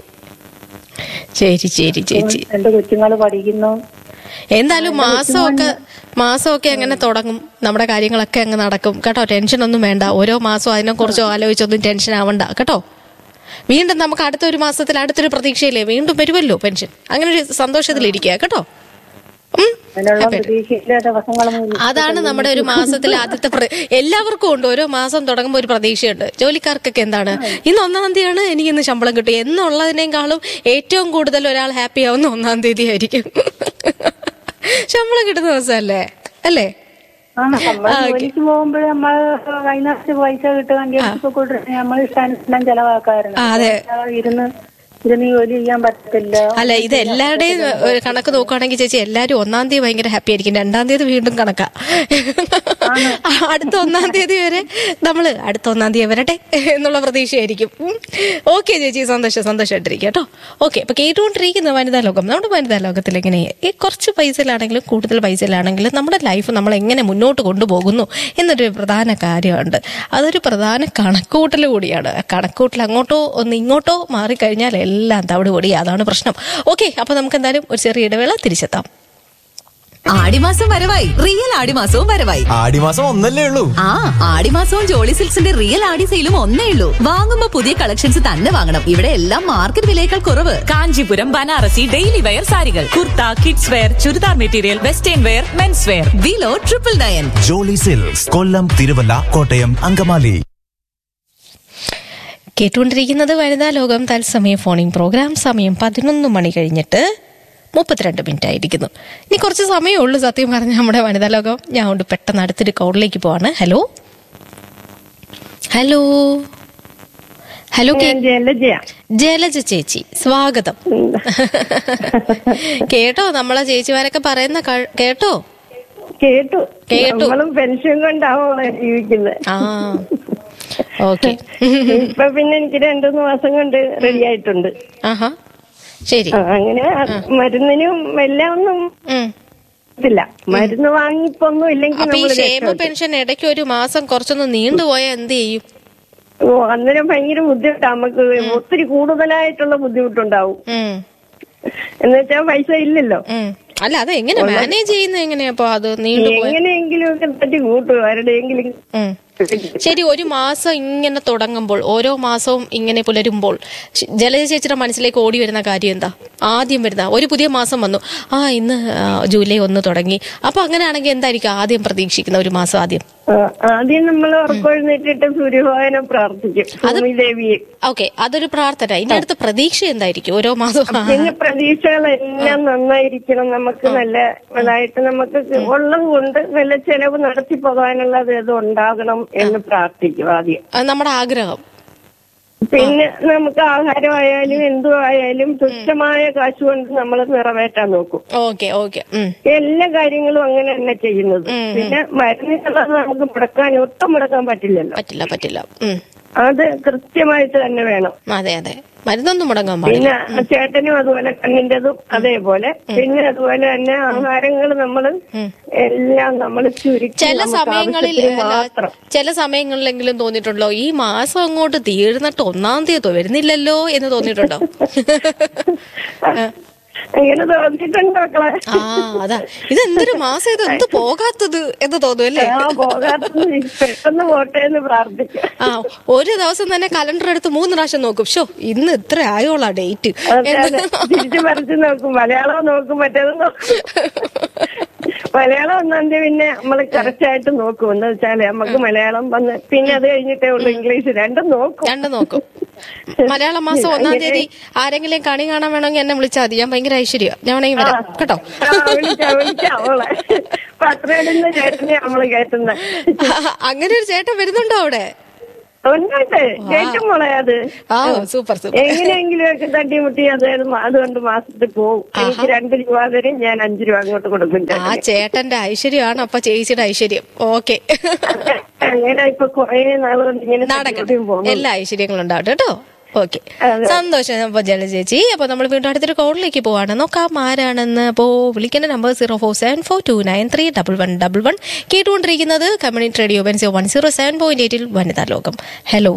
ശരി ശരി ചേച്ചി രണ്ട് കൊച്ചുങ്ങൾ പഠിക്കുന്നു എന്തായാലും മാസമൊക്കെ മാസമൊക്കെ അങ്ങനെ തുടങ്ങും നമ്മുടെ കാര്യങ്ങളൊക്കെ അങ്ങ് നടക്കും കേട്ടോ ടെൻഷൻ ഒന്നും വേണ്ട ഓരോ മാസവും അതിനെ കുറിച്ചോ ആലോചിച്ചൊന്നും ടെൻഷൻ ആവണ്ട കേട്ടോ വീണ്ടും നമുക്ക് അടുത്ത ഒരു മാസത്തിൽ അടുത്തൊരു പ്രതീക്ഷയില്ലേ വീണ്ടും വരുമല്ലോ പെൻഷൻ അങ്ങനെ ഒരു സന്തോഷത്തിലിരിക്കുക കേട്ടോ ഉം. അതിനുള്ള happy ആയിട്ട്. പ്രതീക്ഷയില്ല ദിവസങ്ങളും അതാണ് നമ്മുടെ ഒരു മാസത്തിലെ ആദ്യത്തെ പ്ര- എല്ലാവർക്കും ഉണ്ട് ഓരോ മാസം തുടങ്ങുമ്പോൾ ഒരു പ്രതീക്ഷയുണ്ട് ജോലിക്കാർക്കൊക്കെ എന്താണ് ഇന്ന് ഒന്നാം തീയതിയാണ് എനിക്ക് ഇന്ന് ശമ്പളം കിട്ടും എന്നുള്ളതിനേക്കാളും ഏറ്റവും കൂടുതൽ ഒരാൾ ഹാപ്പി ആവുന്ന ഒന്നാം തീയതി ആയിരിക്കും ശമ്പളം കിട്ടുന്ന ദിവസമല്ലേ അല്ലേ ആ നമ്മൾ ജോലിക്ക് പോകുമ്പോൾ നമ്മൾ വൈകുന്നേരത്ത് പൈസ കിട്ടുക വണ്ടിയൊക്കെ കൊടുത്ത് നമ്മൾ ഇഷ്ടാനുസരണം ചെലവാക്കാറുണ്ട് ആ, അതെ. ഇരുന്ന് ഇരുന്ന് ജോലി ചെയ്യാൻ പറ്റത്തില്ല അല്ല ഇത് എല്ലാവരുടെയും ഒരു കണക്ക് നോക്കുകയാണെങ്കിൽ ചേച്ചി എല്ലാവരും ഒന്നാം തീയതി ഭയങ്കര ഹാപ്പി ആയിരിക്കും രണ്ടാം തീയതി വീണ്ടും കണക്കാ അടുത്ത ഒന്നാം തീയതി വരെ നമ്മള് അടുത്ത ഒന്നാം തീയതി വരട്ടെ എന്നുള്ള പ്രതീക്ഷയായിരിക്കും ഓക്കെ ചേച്ചി സന്തോഷം സന്തോഷമായിട്ടിരിക്കും കേട്ടോ ഓക്കെ അപ്പൊ കേട്ടുകൊണ്ടിരിക്കുന്ന വനിതാ ലോകം നമ്മുടെ വനിതാ ലോകത്തിൽ എങ്ങനെ ഈ കുറച്ച് പൈസയിലാണെങ്കിലും കൂടുതൽ പൈസയിലാണെങ്കിലും നമ്മുടെ ലൈഫ് നമ്മൾ എങ്ങനെ മുന്നോട്ട് കൊണ്ടുപോകുന്നു എന്നൊരു പ്രധാന കാര്യമുണ്ട് അതൊരു പ്രധാന കണക്കുകൂട്ടൽ കൂടിയാണ് ആ കണക്കുകൂട്ടൽ അങ്ങോട്ടോ ഒന്ന് ഇങ്ങോട്ടോ മാറിക്കഴിഞ്ഞാൽ എല്ലാം തവിട് പൊടി അതാണ് പ്രശ്നം ഓക്കെ അപ്പൊ നമുക്ക് എന്തായാലും ഒരു ചെറിയ ഇടവേള തിരിച്ചെത്താം ആടിമാസം വരവായി റിയൽ ആടിമാസവും വരവായി ആടിമാസം ഒന്നല്ലേ ഉള്ളൂ ആ ആടിമാസവും ജോളി സിൽക്സിന്റെ റിയൽ ആടി സെയിലും ഒന്നേ ഉള്ളൂ വാങ്ങുമ്പോ പുതിയ കളക്ഷൻസ് തന്നെ വാങ്ങണം ഇവിടെ എല്ലാം മാർക്കറ്റ് വിലയേക്കാൾ കുറവ് കാഞ്ചീപുരം ബനാറസി ഡെയിലി വെയർ സാരികൾ kurta kids wear churidar material western wear men's wear below triple nine Jolly Silks Kollam Thiruvalla Kottayam Angamaly കേട്ടുകൊണ്ടിരിക്കുന്നത് വനിതാ ലോകം തത്സമയ ഫോണിംഗ് പ്രോഗ്രാം സമയം പതിനൊന്ന് മണി കഴിഞ്ഞിട്ട് മുപ്പത്തിരണ്ട് മിനിറ്റ് ആയിരിക്കുന്നു ഇനി കുറച്ച് സമയമേ ഉള്ളൂ സത്യം പറഞ്ഞ നമ്മുടെ വനിതാ ലോകം ഞാൻ കൊണ്ട് പെട്ടെന്ന് അടുത്തൊരു കോളിലേക്ക് പോവാണ് ഹലോ ഹലോ ഹലോ കേ- ജലജയ ജലജ ചേച്ചി സ്വാഗതം കേട്ടോ നമ്മളെ ചേച്ചിമാരൊക്കെ പറയുന്ന ക- കേട്ടോ കേട്ടു കേട്ടു. നമ്മളും പെൻഷൻ കൊണ്ടാവോളെ ജീവിക്കുന്നത് ആ ഓക്കെ ഇപ്പൊ പിന്നെ എനിക്ക് രണ്ടു മാസം കൊണ്ട് റെഡി ആയിട്ടുണ്ട് ആഹാ ശരി ആ, അങ്ങനെ മരുന്നിനും എല്ലാം ഒന്നും ഉം ഇല്ല മരുന്ന് വാങ്ങിപ്പൊന്നും ഇല്ലെങ്കിൽ അപ്പൊ ഈ നമ്മള് ക്ഷേമ രക്ഷപ്പെട്ടു. പെൻഷൻ ഇടയ്ക്ക് ഒരു മാസം കുറച്ചൊന്ന് നീണ്ടുപോയാൽ എന്ത് ചെയ്യും ഓ അന്നേരം ഭയങ്കര ബുദ്ധിമുട്ടാ നമുക്ക് ഒത്തിരി കൂടുതലായിട്ടുള്ള ബുദ്ധിമുട്ടുണ്ടാവും ഉം, എന്നുവെച്ചാൽ പൈസ ഇല്ലല്ലോ ഉം. അല്ല അത് എങ്ങനെ മാനേജ് ചെയ്യുന്നത് എങ്ങനെയാ അപ്പൊ അത് നീണ്ടുപോയ എങ്ങനെയെങ്കിലും ഒക്കെ തട്ടി കൂട്ടും ആരുടെയെങ്കിലും ഉം. ശരി ഒരു മാസം ഇങ്ങനെ തുടങ്ങുമ്പോൾ ഓരോ മാസവും ഇങ്ങനെ പുലരുമ്പോൾ ശ- ജലജ ചേച്ചിയുടെ മനസ്സിലേക്ക് ഓടി വരുന്ന കാര്യം എന്താ ആദ്യം വരുന്ന ഒരു പുതിയ മാസം വന്നു ആ ഇന്ന് ആ, ജൂലൈ ഒന്ന് തുടങ്ങി അപ്പൊ അങ്ങനെയാണെങ്കിൽ എന്തായിരിക്കും ആദ്യം പ്രതീക്ഷിക്കുന്ന ഒരു മാസം ആദ്യം ആ, ആദ്യം നമ്മൾ ഉറക്കൊഴുന്നേറ്റിട്ട് സൂര്യഭഗവാനെ പ്രാർത്ഥിക്കും ഭൂമി ദേവിയെ ഓക്കെ അതൊരു പ്രാർത്ഥന ഇനി അടുത്ത പ്രതീക്ഷ എന്തായിരിക്കും ഓരോ മാസവും പിന്നെ പ്രതീക്ഷകളെല്ലാം നന്നായിരിക്കണം നമുക്ക് നല്ല ഇതായിട്ട് നമുക്ക് ഉള്ളത് കൊണ്ട് നല്ല ചെലവ് നടത്തി പോകാനുള്ളത് ഇത് ഉണ്ടാകണം എന്ന് പ്രാർത്ഥിക്കും ആദ്യം അത് നമ്മുടെ ആഗ്രഹം പിന്നെ നമുക്ക് ആഹാരമായാലും എന്തു ആയാലും തുച്ഛമായ കാശ് കൊണ്ട് നമ്മൾ നിറവേറ്റാൻ നോക്കും ഓക്കെ ഓക്കെ ഉം എല്ലാ കാര്യങ്ങളും അങ്ങനെ തന്നെ ചെയ്യുന്നത് പിന്നെ മരുന്നിനുള്ളത് നമുക്ക് മുടക്കാൻ ഒട്ടും മുടക്കാൻ പറ്റില്ലല്ലോ പറ്റില്ല പറ്റില്ല ഉം അത് കൃത്യമായിട്ട് തന്നെ വേണം അതെ അതെ മരുന്നൊന്നും മുടങ്ങാൻ പാടില്ല പിന്നെ ചേട്ടനും അതുപോലെ കണ്ണിന്റെതും അതേപോലെ പിന്നെ അതുപോലെ തന്നെ ആഹാരങ്ങൾ നമ്മൾ എല്ലാം നമ്മൾ ചുരുക്കി ചില നമുക്ക് സമയങ്ങളിൽ ആവശ്യത്തിന് അല്ല, മാത്രം ചില സമയങ്ങളിലെങ്കിലും തോന്നിയിട്ടുണ്ടോ ഈ മാസം അങ്ങോട്ട് തീർന്നിട്ട് ഒന്നാം തീയതി വരുന്നില്ലല്ലോ എന്ന് തോന്നിയിട്ടുണ്ടോ അങ്ങനെ തോന്നിയിട്ടുണ്ട് മക്കളെ ആ അതാ ഇത് എന്തൊരു മാസം ഇത് എന്ത് പോകാത്തത് എന്ന് തോന്നും അല്ലേ ആ പോകാത്തത് പെട്ടെന്ന് പോട്ടെ എന്ന് പ്രാർത്ഥിക്കാം ആ ഒരു ദിവസം തന്നെ കലണ്ടർ എടുത്ത് മൂന്ന് പ്രാവശ്യം നോക്കും ഷോ ഇന്ന് ഇത്ര ആയോളാ ഡേറ്റ് അതെ, അതെ. തിരിച്ചു പറിച്ചു നോക്കും മലയാളം നോക്കും മറ്റേത് നോക്കും മലയാളം ഒന്നാം തീയതി പിന്നെ നമ്മൾ കറക്റ്റ് ആയിട്ട് നോക്കും എന്ന് വെച്ചാല് നമുക്ക് മലയാളം വന്ന് പിന്നെ അത് കഴിഞ്ഞിട്ടേ ഉള്ളൂ ഇംഗ്ലീഷ് രണ്ടും നോക്കും രണ്ടും നോക്കും മലയാള മാസം ഒന്നാം തീയതി ആരെങ്കിലും കണി കാണാൻ വേണമെങ്കിൽ എന്നെ വിളിച്ചാൽ മതി ഞാൻ ഭയങ്കര ഐശ്വര്യ ഞാൻ വേണമെങ്കിൽ വരാം കേട്ടോ ആ, വിളിച്ചാ വിളിച്ചാ അവളെ പത്രയിടുന്ന ചേട്ടനെ നമ്മള് കേട്ടുന്ന അങ്ങനെ ഒരു ചേട്ടൻ വരുന്നുണ്ടോ അവിടെ ഒന്നുണ്ട് കേട്ടും മോളെ അത് ആ സൂപ്പർ സൂപ്പർ എങ്ങനെയെങ്കിലും ഒക്കെ തട്ടിമുട്ടി അതായത് അതുകൊണ്ട് മാസത്തിൽ പോകും എനിക്ക് രണ്ട് രൂപ തരും ഞാൻ അഞ്ചു രൂപ അങ്ങോട്ട് കൊടുക്കും ആ ചേട്ടന്റെ ഐശ്വര്യമാണ് അപ്പൊ ചേച്ചിയുടെ ഐശ്വര്യം ഓക്കെ അങ്ങനെ ഇപ്പൊ കൊറേ നാളുകൊണ്ട് ഇങ്ങനെ നടക്കട്ടെ തട്ടിമുട്ടിയും പോകുന്നു എല്ലാ ഐശ്വര്യങ്ങളും ഉണ്ടാവട്ടെ കേട്ടോ ഓക്കെ സന്തോഷം അപ്പൊ ജല ചേച്ചി അപ്പൊ നമ്മൾ വീണ്ടും അടുത്തൊരു കോളിലേക്ക് പോവാണ് നോക്കാം ആരാണെന്ന് അപ്പോ വിളിക്കേണ്ട number zero four seven four two nine three double one double one കേട്ടുകൊണ്ടിരിക്കുന്നത് കമ്മ്യൂണിറ്റി റേഡിയോ ബെൻസിയോ വൺ സീറോ സെവൻ പോയിന്റ് എയ്റ്റിൽ Vanitha Lokam hello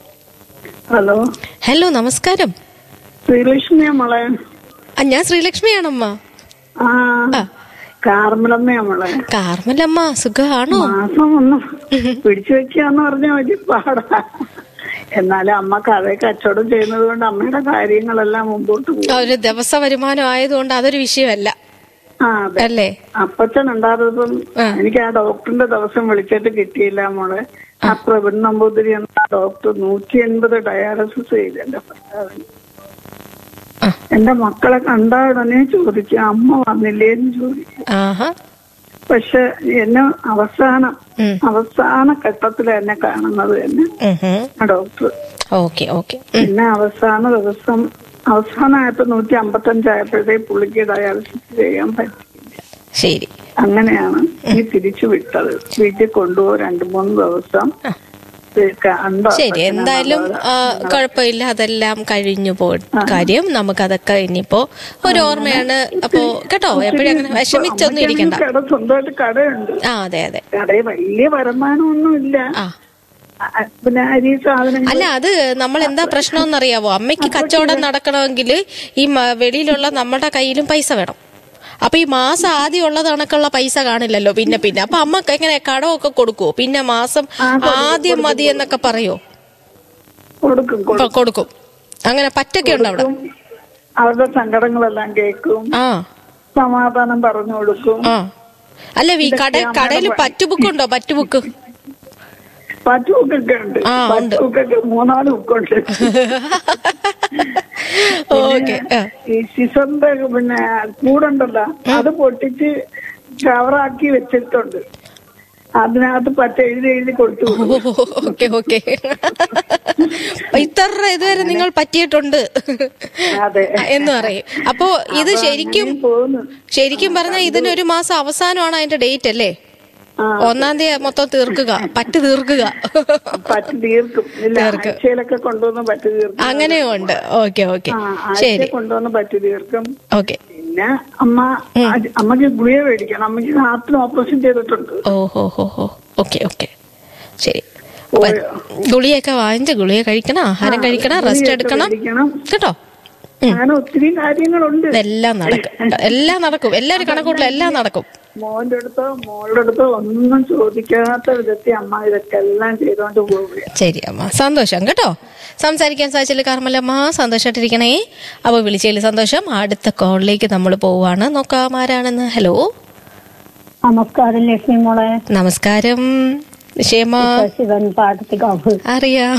hello hello നമസ്കാരം ശ്രീലക്ഷ്മിയാ മോളെ ആ, ഞാൻ ശ്രീലക്ഷ്മിയാണമ്മ ആ കാർമലമ്മയാ മോളെ കാർമലമ്മ സുഖമാണോ മാസം ഒന്ന് പിടിച്ചു വെക്കാന്ന് പറഞ്ഞ വലിയ പാടാ എന്നാലും അമ്മ കഥ കച്ചവടം ചെയ്യുന്നത് കൊണ്ട് അമ്മയുടെ കാര്യങ്ങളെല്ലാം മുമ്പോട്ട് പോകും ആ, ഒരു ദിവസ വരുമാനം ആയതുകൊണ്ട് അതൊരു വിഷയമല്ല ആ അതെ അല്ലേ അപ്പച്ചൻ ഉണ്ടായിരുന്നപ്പം എനിക്ക് ആ ഡോക്ടറിന്റെ ദിവസം വിളിച്ചിട്ട് കിട്ടിയില്ല മോളെ ആ പ്രവീൺ നമ്പൂതിരി എന്ന ഡോക്ടർ നൂറ്റി എൺപത് ഡയാലിസിസ് ചെയ്ത് എന്റെ ഭർത്താവിന് ആ. എന്റെ മക്കളെ കണ്ട ഉടനെ ചോദിച്ചു അമ്മ വന്നില്ലേന്ന് ചോദിച്ചു ആഹാ പക്ഷെ എന്നെ അവസാനം ഉം. അവസാന ഘട്ടത്തിൽ എന്നെ കാണുന്നത് തന്നെ ആ ഡോക്ടർ ഓക്കെ ഓക്കെ പിന്നെ അവസാന ദിവസം അവസാനമായപ്പോ നൂറ്റി അമ്പത്തഞ്ചായപ്പോഴത്തേക്ക് പുള്ളിക്ക് ഡയാലിസിസ് ചെയ്യാൻ പറ്റിയില്ല ശരി അങ്ങനെയാണ് ഈ തിരിച്ചു വിട്ടത് വീട്ടിൽ കൊണ്ടുപോകും രണ്ടു മൂന്ന് ദിവസം കണ്ടോ ശരി എന്തായാലും ആ, കുഴപ്പമില്ല അതെല്ലാം കഴിഞ്ഞു പോയി കാര്യം നമുക്കതൊക്കെ ഇനിയിപ്പോ ഒരു ഓർമ്മയാണ് അപ്പോ കേട്ടോ എപ്പോഴും അങ്ങനെ വിഷമിച്ചൊന്നും ഇരിക്കണ്ട കട സ്വന്തമായിട്ട് കടയുണ്ട് ആ അതെ അതെ കടയിൽ വലിയ വരുമാനമൊന്നുമില്ല ആ ആ, പിന്നെ അരി സാധനങ്ങൾ അല്ല അത് നമ്മൾ എന്താ പ്രശ്നം അറിയാവോ അമ്മയ്ക്ക് കച്ചവടം നടക്കണമെങ്കിൽ ഈ മ- വെളിയിലുള്ള നമ്മുടെ കയ്യിലും പൈസ വേണം അപ്പൊ ഈ മാസം ആദ്യം ഉള്ളത് കണക്കുള്ള പൈസ കാണില്ലല്ലോ പിന്നെ പിന്നെ അപ്പൊ അമ്മക്ക് എങ്ങനെ കടമൊക്കെ കൊടുക്കുവോ പിന്നെ മാസം ആദ്യം മതി എന്നൊക്കെ പറയോ കൊടുക്കും ഇപ്പൊ കൊടുക്കും അങ്ങനെ പറ്റൊക്കെ ഉണ്ട് അവിടെ കൊടുക്കും അവരുടെ സങ്കടങ്ങളെല്ലാം കേൾക്കും ആ സമാധാനം പറഞ്ഞു കൊടുക്കും ആ അല്ല ഈ കട കടയിൽ പറ്റുബുക്ക് ഉണ്ടോ പറ്റുബുക്ക് പറ്റുബുക്കൊക്കെ ഉണ്ട് ആ, ഉണ്ട്. പറ്റുബുക്കൊക്കെ മൂന്നാല് ബുക്കുണ്ട് ഓക്കെ ഈ സിസറിന്റെ പിന്നെ കൂടുണ്ടല്ലോ അത് പൊട്ടിച്ച് കവറാക്കി വെച്ചിട്ടുണ്ട് അതിനകത്ത് പറ്റ എഴുതി എഴുതി കൊടുത്തു ഓക്കെ ഓക്കെ ഇത്ര ഇതുവരെ നിങ്ങൾ പറ്റിയിട്ടുണ്ട് അതെ എന്ന് പറയും അപ്പോ ഇത് ശരിക്കും പോകുന്നു ശരിക്കും പറഞ്ഞാൽ ഇതിനൊരു മാസം അവസാനമാണ് അതിന്റെ ഡേറ്റ് അല്ലേ ആ. ഒന്നാം തീയതി മൊത്തം തീർക്കുക പറ്റ് തീർക്കുക പറ്റ് തീർക്കും ഇല്ല ആഴ്ചയിലൊക്കെ കൊണ്ടുവന്ന് പറ്റ് തീർക്കും അങ്ങനെയും ഉണ്ട് ഓക്കെ ഓക്കെ ആ ആഴ്ച ശരി കൊണ്ടുവന്ന് പറ്റ് തീർക്കും ഓക്കെ പിന്നെ അമ്മ അത് അമ്മക്ക് ഗുളിക മേടിക്കണം അമ്മക്ക് ഹാർട്ടിന് ഓപ്പറേഷൻ ചെയ്തിട്ടുണ്ട് ഓ ഹോ ഹോ ഹോ ഓക്കെ ഓക്കെ ശരി അപ്പൊ ഗുളിയൊക്കെ വാങ്ങിച്ച് ഗുളിക കഴിക്കണം ആഹാരം കഴിക്കണം റെസ്റ്റ് എടുക്കണം മേടിക്കണം കേട്ടോ അങ്ങനെ ഒത്തിരി കാര്യങ്ങളുണ്ട് എല്ലാം നടക്കും എല്ലാം നടക്കും എല്ലാവരും കണക്കൂട്ടില്ല എല്ലാം നടക്കും മോന്റെ അടുത്തോ മോളുടെ അടുത്തോ ഒന്നും ചോദിക്കാത്ത വിധത്തിൽ അമ്മ ഇതൊക്കെ എല്ലാം ചെയ്തോണ്ട് പോവുക ശരി അമ്മ സന്തോഷം കേട്ടോ സംസാരിക്കാൻ സാധിച്ചില്ല കാർമല്ലമ്മ സന്തോഷമായിട്ടിരിക്കണേ അപ്പൊ വിളിച്ചതിൽ സന്തോഷം അടുത്ത കോളിലേക്ക് നമ്മൾ പോവാണ് നോക്കാം ആരാണെന്ന് ഹലോ നമസ്കാരം ലക്ഷ്മി മോളെ നമസ്കാരം ക്ഷേമ ശിവൻ പാട്ടത്തിക്കാവ് അറിയാം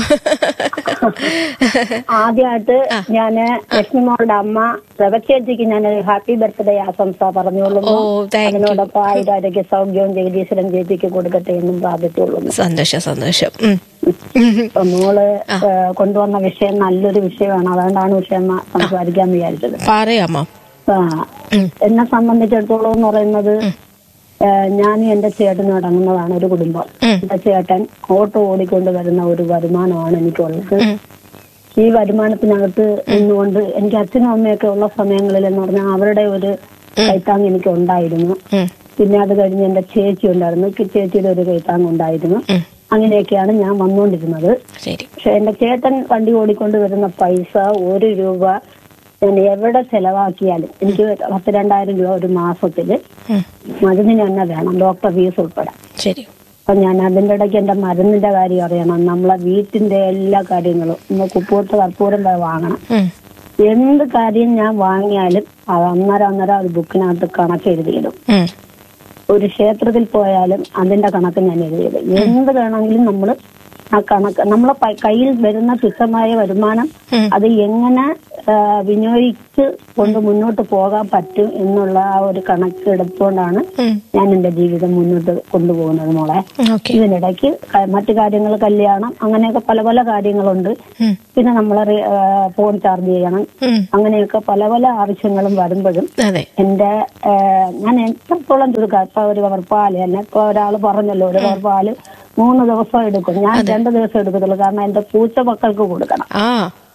ആദ്യമായിട്ട് ഞാന് ലക്ഷ്മി മോളുടെ അമ്മ പ്രവച്ചേച്ചിക്ക് ഞാൻ ഹാപ്പി ബർത്ത്ഡേ ആശംസ പറഞ്ഞോളൂ ഓ താങ്ക് യു അതിനോടൊപ്പം ആയുരാരോഗ്യ സൗഖ്യവും ജഗദീശ്വരൻ ചേച്ചിക്ക് കൊടുക്കട്ടെ എന്നും പ്രാർത്ഥിച്ചുള്ളൂ സന്തോഷം സന്തോഷം ഉം. അപ്പൊ മോള് ഏ, കൊണ്ടുവന്ന വിഷയം നല്ലൊരു വിഷയമാണ് അതുകൊണ്ടാണ് വിഷയം സംസാരിക്കാൻ വിചാരിച്ചത് പറയാമോ ആ, എന്നെ സംബന്ധിച്ചിടത്തോളം എന്ന് പറയുന്നത് ഏ, ഞാനും എന്റെ ചേട്ടനും അടങ്ങുന്നതാണ് ഒരു കുടുംബം എന്റെ ചേട്ടൻ ഓട്ടോ ഓടിക്കൊണ്ട് വരുന്ന ഒരു വരുമാനമാണ് എനിക്കുള്ളത് ഈ വരുമാനത്തിനകത്ത് നിന്നുകൊണ്ട് എനിക്ക് അച്ഛനും അമ്മയൊക്കെ ഉള്ള സമയങ്ങളിൽ എന്ന് പറഞ്ഞാൽ അവരുടെ ഒരു കൈത്താങ് എനിക്ക് ഉണ്ടായിരുന്നു ഉം. പിന്നെ അത് കഴിഞ്ഞ് എന്റെ ചേച്ചി ഉണ്ടായിരുന്നു കി- ചേച്ചിയുടെ ഒരു കൈത്താങ് ഉണ്ടായിരുന്നു അങ്ങനെയൊക്കെയാണ് ഞാൻ വന്നുകൊണ്ടിരുന്നത് ശരി പക്ഷെ എന്റെ ചേട്ടൻ വണ്ടി ഓടിക്കൊണ്ട് വരുന്ന പൈസ ഒരു രൂപ ഞാൻ എവിടെ ചെലവാക്കിയാലും എനിക്ക് പത്ത് രണ്ടായിരം രൂപ ഒരു മാസത്തില് ഉം. അതിന് തന്നെ വേണം ഡോക്ടർ ഫീസ് ഉൾപ്പെടെ ശരി അപ്പൊ ഞാൻ അതിന്റെ ഇടയ്ക്ക് എന്റെ മരുന്നിന്റെ കാര്യം അറിയണം നമ്മളെ വീട്ടിന്റെ എല്ലാ കാര്യങ്ങളും നമ്മൾ കുപ്പൂർത്ത് കർപ്പൂരം വരെ വാങ്ങണം ഉം. എന്ത് കാര്യം ഞാൻ വാങ്ങിയാലും അത് അന്നേരം അന്നേരം അത് ബുക്കിനകത്ത് കണക്ക് എഴുതിയിടും ഉം. ഒരു ക്ഷേത്രത്തിൽ പോയാലും അതിന്റെ കണക്ക് ഞാൻ എഴുതിയിടും എന്ത് വേണമെങ്കിലും നമ്മൾ ആ കണക്ക് നമ്മളെ പ- കയ്യിൽ വരുന്ന തുച്ഛമായ വരുമാനം അത് എങ്ങനെ ആ, വിനിയോഗിച്ച് കൊണ്ട് മുന്നോട്ട് പോകാൻ പറ്റും എന്നുള്ള ആ ഒരു കണക്ക് എടുത്തുകൊണ്ടാണ് ഉം. ഞാൻ ഞാൻ എന്റെ ജീവിതം മുന്നോട്ട് കൊണ്ടുപോകുന്നത് മോളെ ഓക്കെ ഇതിനിടയ്ക്ക് ക- മറ്റു കാര്യങ്ങൾ കല്യാണം അങ്ങനെയൊക്കെ പല പല കാര്യങ്ങളുണ്ട് ഉം. പിന്നെ നമ്മൾ ഫോൺ ചാർജ് ചെയ്യണം ഉം. അങ്ങനെയൊക്കെ പല പല ആവശ്യങ്ങളും വരുമ്പോഴും അതെ എന്റെ ആ, ഞാൻ എത്രത്തോളം ചുരുക്കാം ഇപ്പൊ ഒരു കവർ പാല് എന്നെ ഇപ്പൊ ഒരാൾ പറഞ്ഞല്ലോ ഒരു കവർ പാല് മൂന്ന് ദിവസം എടുക്കും ഞാൻ രണ്ട് ദിവസം എടുക്കത്തുള്ളൂ കാരണം എന്റെ പൂച്ച മക്കൾക്ക് കൊടുക്കണം ആ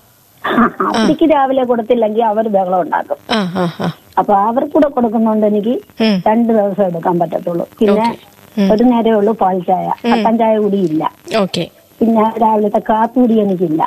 അവർക്ക് രാവിലെ കൊടുത്തില്ലെങ്കിൽ അവർ ബഹളം ഉണ്ടാക്കും ആ ആ ആ അപ്പൊ അവർക്കൂടെ കൊടുക്കുന്നോണ്ട് എനിക്ക് ഉം. രണ്ട് ദിവസം എടുക്കാൻ പറ്റത്തുള്ളൂ പിന്നെ ഉം. ഒരു നേരമേ ഉള്ളൂ പാൽ ചായ കട്ടൻ ചായ കൂടിയില്ല ഓക്കെ പിന്നെ രാവിലത്തെ കാപ്പി കൂടി എനിക്കില്ല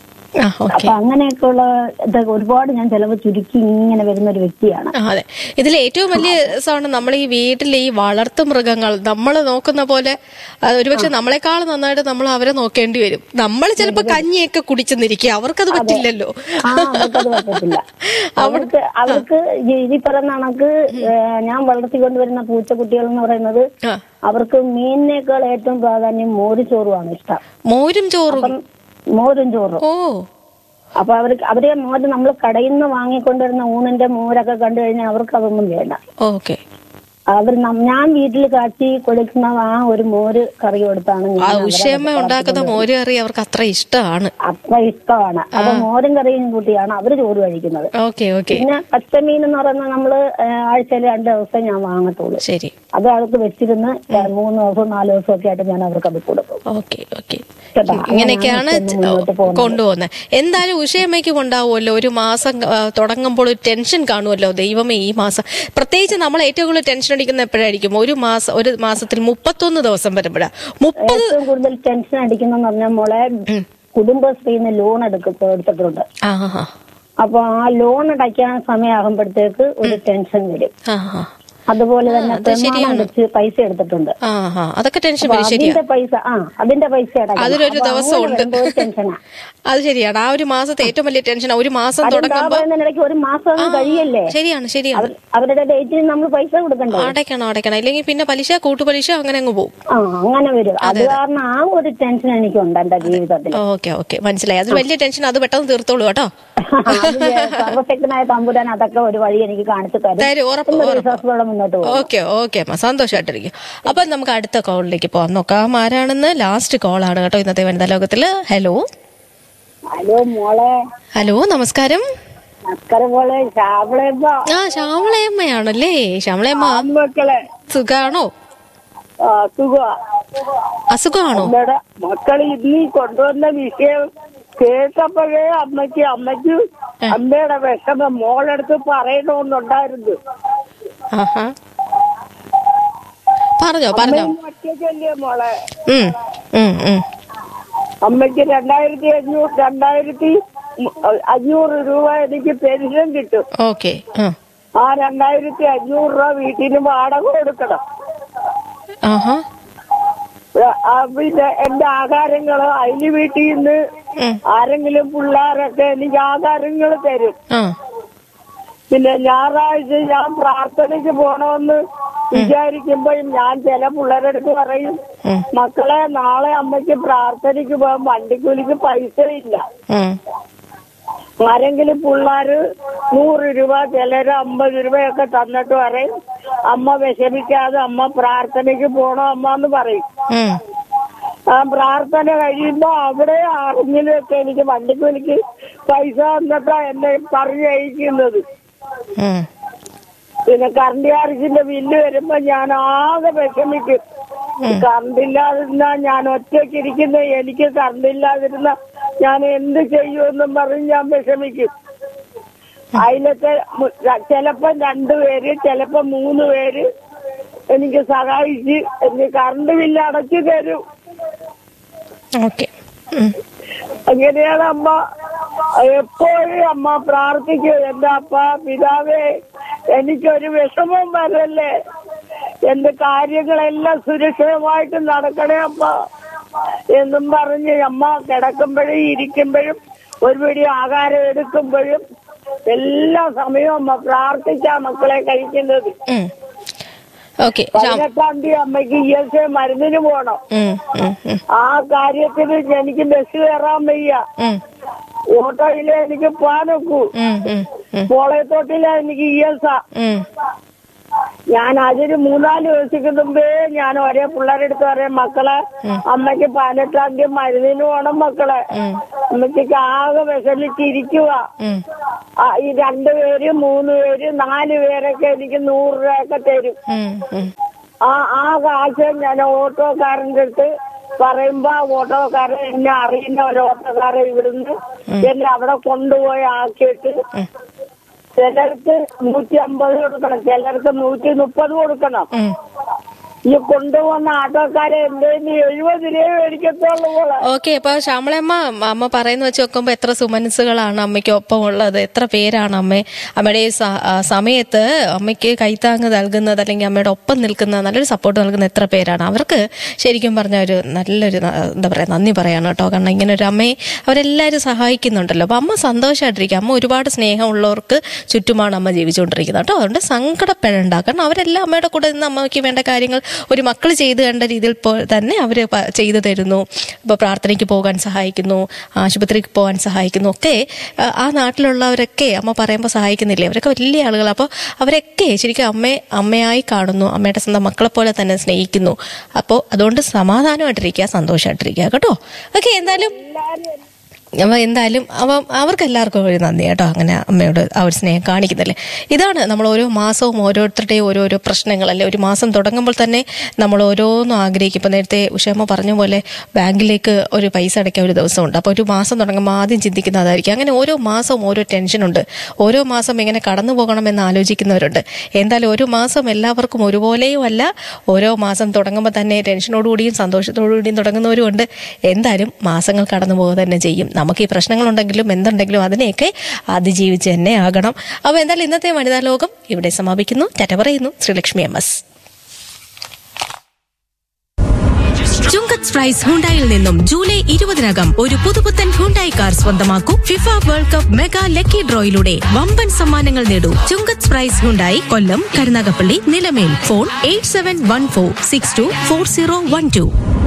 ആ ഓക്കെ അപ്പൊ അങ്ങനെയൊക്കെയുള്ള ഇതൊക്കെ ഒരുപാട് ഞാൻ ചെലവ് ചുരുക്കി ഇങ്ങനെ വരുന്ന ഒരു വ്യക്തിയാണ് ആ, അതെ ഇതിൽ ഏറ്റവും വലിയ സാധനം നമ്മൾ ഈ വീട്ടിലെ ഈ വളർത്തു മൃഗങ്ങൾ നമ്മൾ നോക്കുന്ന പോലെ അത് ഒരുപക്ഷെ നമ്മളെക്കാൾ നന്നായിട്ട് നമ്മൾ അവരെ നോക്കേണ്ടി വരും നമ്മൾ ചിലപ്പോ കഞ്ഞിയൊക്കെ കുടിച്ചെന്നിരിക്കുക അവർക്കത് പറ്റില്ലല്ലോ ആ അവർക്കത് പറ്റത്തില്ല അവർക്ക് അവർക്ക് ഈ- ഈ പറയുന്ന കണക്ക് ഏഹ്, ഞാൻ വളർത്തിക്കൊണ്ടുവരുന്ന പൂച്ചക്കുട്ടികൾ എന്ന് പറയുന്നത് ആ. അവർക്ക് മീനിനേക്കാൾ ഏറ്റവും പ്രാധാന്യം മോര് ചോറുമാണ് ഇഷ്ടം മോരും ചോറും അപ്പം മോരും ചോറും ഓ അപ്പൊ അവർക്ക് അവരെ മോര് നമ്മൾ കടയിൽ നിന്ന് വാങ്ങിക്കൊണ്ടുവരുന്ന ഊണിന്റെ മോരൊക്കെ കണ്ടു കഴിഞ്ഞാൽ അവർക്ക് അതൊന്നും വേണ്ട ഓക്കെ അവർ നം- ഞാൻ വീട്ടിൽ കാച്ചി കൊടുക്കുന്ന ആ ഒരു മോര് കറി കൊടുത്താണ് ആ ഞാൻ അവരെ ഉഷയമ്മ ഉണ്ടാക്കുന്ന മോര് കറി അവർക്ക് അത്ര ഇഷ്ടമാണ് അത്ര ഇഷ്ടമാണ് അപ്പൊ മോരും കറിയും കൂട്ടിയാണ് അവര് ചോറ് കഴിക്കുന്നത് ഓക്കെ ഓക്കെ പിന്നെ പച്ചമീൻ എന്ന് പറയുന്നത് നമ്മള് ആഴ്ചയിൽ രണ്ട് ദിവസം ഞാൻ വാങ്ങത്തുള്ളൂ ശരി അത് അവർക്ക് വെച്ചിരുന്ന് മൂന്ന് ദിവസവും നാല് ദിവസവും ഒക്കെ ആയിട്ട് ഞാൻ അവർക്ക് അത് കൊടുക്കും ഓക്കെ ഓക്കെ കേട്ടോ? ഇങ്ങനെയൊക്കെയാണ് അങ്ങനെയാണ് മുന്നോട്ട് പോകുന്നത്. കൊണ്ടുപോകുന്നത് എന്തായാലും ഉഷയമ്മയ്ക്കും ഉണ്ടാവുമല്ലോ ഒരു മാസം ആ, തുടങ്ങുമ്പോൾ ഒരു ടെൻഷൻ കാണുമല്ലോ ദൈവമേ ഈ മാസം പ്രത്യേകിച്ച് നമ്മൾ ഏറ്റവും കൂടുതൽ ടെൻഷൻ അടിക്കുന്ന എപ്പോഴായിരിക്കും ഒരു മാസം ഒരു മാസത്തിൽ മുപ്പത്തൊന്ന് ദിവസം വരുമ്പോഴാ മുപ്പത് ഏറ്റവും കൂടുതൽ ടെൻഷൻ അടിക്കുന്ന പറഞ്ഞാൽ മോളെ കുടുംബശ്രീന്ന് ലോൺ എടുക്ക എടുത്തിട്ടുണ്ട് ആ ആ അപ്പൊ ആ ലോൺ അടയ്ക്കാൻ സമയമാകുമ്പോഴത്തേക്ക് ഒരു ടെൻഷൻ വരും ആ ആ അതുപോലെ തന്നെ അത് പ്രമാണം ശരിയാണ്. വെച്ച് പൈസ എടുത്തിട്ടുണ്ട് ആ ആ അതൊക്കെ ടെൻഷൻ അപ്പൊ വരും ശരിയാ അതിന്റെ പൈസ ആ അതിന്റെ പൈസ അടയ്ക്കണം. അതിലൊരു അപ്പൊ ദിവസം അങ്ങനെ ഉണ്ട് വരുമ്പോ ഒരു ടെൻഷനാ അത് ശരിയാണ് ആ ഒരു മാസത്തെ ഏറ്റവും വലിയ ടെൻഷൻ ഒരു മാസം അതെന്താ തുടങ്ങുമ്പോ പറയുന്നതിനിടയ്ക്ക് ഒരു മാസം അങ്ങ് കഴിയല്ലേ ശരിയാണ് ശരിയാണ് അവർ- അവരുടെ ഡേറ്റിന് നമ്മൾ പൈസ കൊടുക്കണ്ടേ അടയ്ക്കണം അടയ്ക്കണം ഇല്ലെങ്കിൽ പിന്നെ പലിശ കൂട്ടുപലിശ അങ്ങനെ അങ്ങ് പോകും ആ അങ്ങനെ വരും അത് കാരണം ആ ഒരു ടെൻഷൻ എനിക്കുണ്ട് എന്റെ ജീവിതത്തിൽ ഓക്കെ ഓക്കെ മനസ്സിലായി അത് വലിയ ടെൻഷൻ അത് പെട്ടെന്ന് തീർത്തോളൂ കേട്ടോ അത് സർവശക്തനായ തമ്പുരാൻ അതൊക്കെ ഒരു വഴി എനിക്ക് കാണിച്ചു തരും തരും ഉറപ്പ് എന്നൊരു ഉറപ്പ് വിശ്വാസത്തോടെ മുന്നോട്ട് പോകും ഓക്കെ ഓക്കെ അമ്മ സന്തോഷമായിട്ടിരിക്കും അപ്പൊ നമുക്ക് അടുത്ത കോളിലേക്ക് പോകാം നോക്കാം ആരാണെന്ന് ലാസ്റ്റ് കോളാണ് കേട്ടോ ഇന്നത്തെ വനിതാ ലോകത്തില് ഹലോ ഹലോ മോളെ ഹലോ നമസ്കാരം അക്കര മോളെ ശാവളയപ്പ ആ ശ്യാമളയമ്മയാണല്ലേ ശ്യാമളയമ്മ മക്കളെ സുഖാണോ സുഖ അസുഖമാണോ അമ്മയുടെ മക്കൾ ഇന്നീ കൊണ്ടുവന്ന വിഷയം കേട്ടപ്പോഴേ അമ്മയ്ക്ക് അമ്മയ്ക്ക് അമ്മയുടെ വിഷമം മോളെടുത്ത് പറയണമെന്നുണ്ടായിരുന്നു ആഹാ പറഞ്ഞോ പറഞ്ഞോ ഒറ്റയ്ക്കല്ലേ മോളെ ഉം ഉം ഉം അമ്മയ്ക്ക് രണ്ടായിരത്തി അഞ്ഞൂറ് രണ്ടായിരത്തി അഞ്ഞൂറ് രൂപ എനിക്ക് പെൻഷൻ കിട്ടും ഓക്കെ ആ ആ രണ്ടായിരത്തി അഞ്ഞൂറ് രൂപ വീട്ടിന് വാടക കൊടുക്കണം ആഹാ ആ, പിന്നെ എന്റെ ആഹാരങ്ങള് അതിന് വീട്ടിൽ നിന്ന് ഉം. ആരെങ്കിലും പിള്ളേരൊക്കെ എനിക്ക് ആഹാരങ്ങൾ തരും ആ പിന്നെ ഞായറാഴ്ച ഞാൻ പ്രാർത്ഥനയ്ക്ക് പോണമെന്ന് വിചാരിക്കുമ്പോൾ ഞാൻ ചില പിള്ളേരെടുത്ത് പറയും ഉം. മക്കളെ നാളെ അമ്മയ്ക്ക് പ്രാർത്ഥനയ്ക്ക് പോകാൻ വണ്ടിക്കൂലിക്ക് പൈസ ഇല്ല ഉം ആരെങ്കിലും പിള്ളേര് നൂറ് രൂപ ചിലര് അമ്പത് രൂപയൊക്കെ തന്നിട്ട് പറയും അമ്മ വിഷമിക്കാതെ അമ്മ പ്രാർത്ഥനയ്ക്ക് പോണോ അമ്മ എന്ന് പറയും ഉം ആ പ്രാർത്ഥന കഴിയുമ്പോ അവിടെ ആരെങ്കിലും ഒക്കെ എനിക്ക് വണ്ടിക്കൂലിക്ക് പൈസ തന്നിട്ടാ എന്നെ പറഞ്ഞയക്കുന്നത് ഉം പിന്നെ കറണ്ട് ചാർജിന്റെ ബില്ല് വരുമ്പോ ഞാൻ ആകെ വിഷമിക്കും കറണ്ട് ഇല്ലാതിരുന്ന ഞാൻ ഒറ്റയ്ക്ക് ഇരിക്കുന്ന എനിക്ക് കറണ്ട് ഇല്ലാതിരുന്ന ഞാൻ എന്ത് ചെയ്യുമെന്നും പറഞ്ഞ് ഞാൻ വിഷമിക്കും അതിലൊക്കെ മു- ര- ചിലപ്പോ രണ്ടുപേര് ചിലപ്പോ മൂന്ന് പേര് എനിക്ക് സഹായിച്ച് എനിക്ക് കറണ്ട് ബില്ല് അടച്ചു തരും ഓക്കെ ഉം അങ്ങനെയാണ് അമ്മ എപ്പോഴും അമ്മ പ്രാർത്ഥിക്കും എന്റെ അപ്പ പിതാവേ എനിക്കൊരു വിഷമം വരല്ലേ എന്റെ കാര്യങ്ങളെല്ലാം സുരക്ഷിതമായിട്ട് നടക്കണേ അമ്മ എന്നും പറഞ്ഞ് അമ്മ കിടക്കുമ്പോഴും ഇരിക്കുമ്പോഴും ഒരു പിടി ആഹാരം എടുക്കുമ്പോഴും എല്ലാ സമയവും അമ്മ പ്രാർത്ഥിച്ചാ മക്കളെ കഴിക്കുന്നത് ഉം ഓക്കെ ശ്യാം പതിനെട്ടാം തീയതി അമ്മയ്ക്ക് ഇ എസ് എ മരുന്നിന് പോണം ഉം ഉം ഉം ആ കാര്യത്തിന് എനിക്ക് ബസ് കയറാൻ വയ്യ ഉം ഓട്ടോയില് എനിക്ക് പാനൊക്കു ഉം, ഉം, ഉം, പോളയത്തോട്ടില് എനിക്ക് ഇ എസ് ആ ഉം. ഞാൻ അതിന് മൂന്നാല് ദിവസത്തിന് മുമ്പേ ഞാൻ ഒരേ പിള്ളേരെടുത്ത് പറയാം മക്കളെ അമ്മയ്ക്ക് പതിനെട്ടാം തീയതി മരുന്നിന് പോണം മക്കളെ അമ്മയ്ക്ക് ആകെ വിഷമിച്ചിരിക്കുക ഉം. ആ, ഈ രണ്ടുപേര് മൂന്ന് പേര് നാല് പേരൊക്കെ എനിക്ക് നൂറ് രൂപയൊക്കെ തരും ഉം, ഉം. ആ ആ കാശ് ഞാൻ ഓട്ടോക്കാരന്റെ അടുത്ത് പറയുമ്പോ ആ ഓട്ടോക്കാരൻ എന്നെ അറിയുന്ന ഒരു ഓട്ടോക്കാരൻ ഇവിടുന്ന് എന്നെ അവിടെ കൊണ്ടുപോയി ആക്കിയിട്ട് ചിലർക്ക് നൂറ്റി അമ്പത് കൊടുക്കണം ചിലർക്ക് നൂറ്റി മുപ്പത് കൊടുക്കണം ഉം. ഈ കൊണ്ടുപോകുന്ന ആട്ടോക്കാരെ എന്റെ എഴുപത് രൂപ മേടിക്കത്തുള്ളൂ പോലെ ഓക്കെ അപ്പൊ ശ്യാമളയമ്മ അമ്മ പറയുന്ന വെച്ച് നോക്കുമ്പോ എത്ര സുമനസ്സുകളാണ് അമ്മയ്ക്ക് ഒപ്പം ഉള്ളത് എത്ര പേരാണ് അമ്മ അമ്മയുടെ ഈ സ- ആ സമയത്ത് അമ്മയ്ക്ക് കൈത്താങ് നൽകുന്നത് അല്ലെങ്കിൽ അമ്മയുടെ ഒപ്പം നിൽക്കുന്ന നല്ലൊരു സപ്പോർട്ട് നൽകുന്ന എത്ര പേരാണ് അവർക്ക് ശരിക്കും പറഞ്ഞ ഒരു നല്ലൊരു ന- എന്താ പറയാ നന്ദി പറയാണ് കേട്ടോ കാരണം ഇങ്ങനെ ഒരു അമ്മയെ അവരെല്ലാവരും സഹായിക്കുന്നുണ്ടല്ലോ അപ്പൊ അമ്മ സന്തോഷമായിട്ടിരിക്കുക അമ്മ ഒരുപാട് സ്നേഹമുള്ളവർക്ക് ചുറ്റുമാണ് അമ്മ ജീവിച്ചുകൊണ്ടിരിക്കുന്നത് കേട്ടോ അതുകൊണ്ട് സങ്കടപ്പെടേണ്ട കാരണം അവരെല്ലാം അമ്മയുടെ കൂടെ നിന്ന് അമ്മയ്ക്ക് വേണ്ട കാര്യങ്ങൾ ഒരു മക്കൾ ചെയ്തു കണ്ട രീതിയിൽ പോ- തന്നെ അവർ ചെയ്തു തരുന്നു ഇപ്പോൾ പ്രാർത്ഥനയ്ക്ക് പോകാൻ സഹായിക്കുന്നു ആശുപത്രിക്ക് പോകാൻ സഹായിക്കുന്നു ഒക്കെ ആ, ആ നാട്ടിലുള്ളവരൊക്കെ അമ്മ പറയുമ്പോൾ സഹായിക്കുന്നില്ലേ അവരൊക്കെ വലിയ ആളുകൾ അപ്പോൾ അവരൊക്കെ ശരിക്കും അമ്മയെ അമ്മയായി കാണുന്നു അമ്മയുടെ സ്വന്തം മക്കളെ പോലെ തന്നെ സ്നേഹിക്കുന്നു അപ്പോൾ അതുകൊണ്ട് സമാധാനമായിട്ടിരിക്കുക സന്തോഷമായിട്ടിരിക്കുക കേട്ടോ ഓക്കെ എന്തായാലും അപ്പൊ എന്തായാലും അവ അവർക്ക് എല്ലാവർക്കും ഒരു നന്ദി കേട്ടോ അങ്ങനെ അമ്മയോട് ആ ഒരു സ്നേഹം കാണിക്കുന്നില്ലേ ഇതാണ് നമ്മൾ ഓരോ മാസവും ഓരോരുത്തരുടെയും ഓരോരോ പ്രശ്നങ്ങളല്ലേ ഒരു മാസം തുടങ്ങുമ്പോൾ തന്നെ നമ്മൾ ഓരോന്നും ആഗ്രഹിക്കും ഇപ്പൊ നേരത്തെ ഉഷയമ്മ പറഞ്ഞ പോലെ ബാങ്കിലേക്ക് ഒരു പൈസ അടയ്ക്കാൻ ഒരു ദിവസമുണ്ട് അപ്പോൾ ഒരു മാസം തുടങ്ങുമ്പോൾ ആദ്യം ചിന്തിക്കുന്ന അതായിരിക്കും അങ്ങനെ ഓരോ മാസവും ഓരോ ടെൻഷനുണ്ട് ഓരോ മാസം എങ്ങനെ കടന്നു പോകണമെന്ന് ആലോചിക്കുന്നവരുണ്ട് എന്തായാലും ഒരു മാസം എല്ലാവർക്കും ഒരുപോലെയും അല്ല ഓരോ മാസം തുടങ്ങുമ്പോൾ തന്നെ ടെൻഷനോടുകൂടിയും സന്തോഷത്തോടുകൂടിയും തുടങ്ങുന്നവരുമുണ്ട് എന്തായാലും മാസങ്ങൾ കടന്നു പോകുക തന്നെ ചെയ്യും നമുക്ക് ഈ പ്രശ്നങ്ങളുണ്ടെങ്കിലും എന്തുണ്ടെങ്കിലും അതിനെയൊക്കെ അതിജീവിച്ച് തന്നെ ആകണം അപ്പോൾ എന്തായാലും ഇന്നത്തെ വനിതാ ലോകം ഇവിടെ സമാപിക്കുന്നു ടാറ്റ പറയുന്നു Sreelakshmi M S Chungath price ഹുണ്ടായിൽ നിന്നും ജൂലൈ ഇരുപതിനകം ഒരു പുതുപുത്തൻ ഹുണ്ടായി കാർ സ്വന്തമാക്കൂ FIFA World Cup mega lucky ഡ്രോയിലൂടെ വമ്പൻ സമ്മാനങ്ങൾ നേടൂ Chungath price Hyundai Kollam Karunagappally Nilamel phone eight seven one four six two four zero one to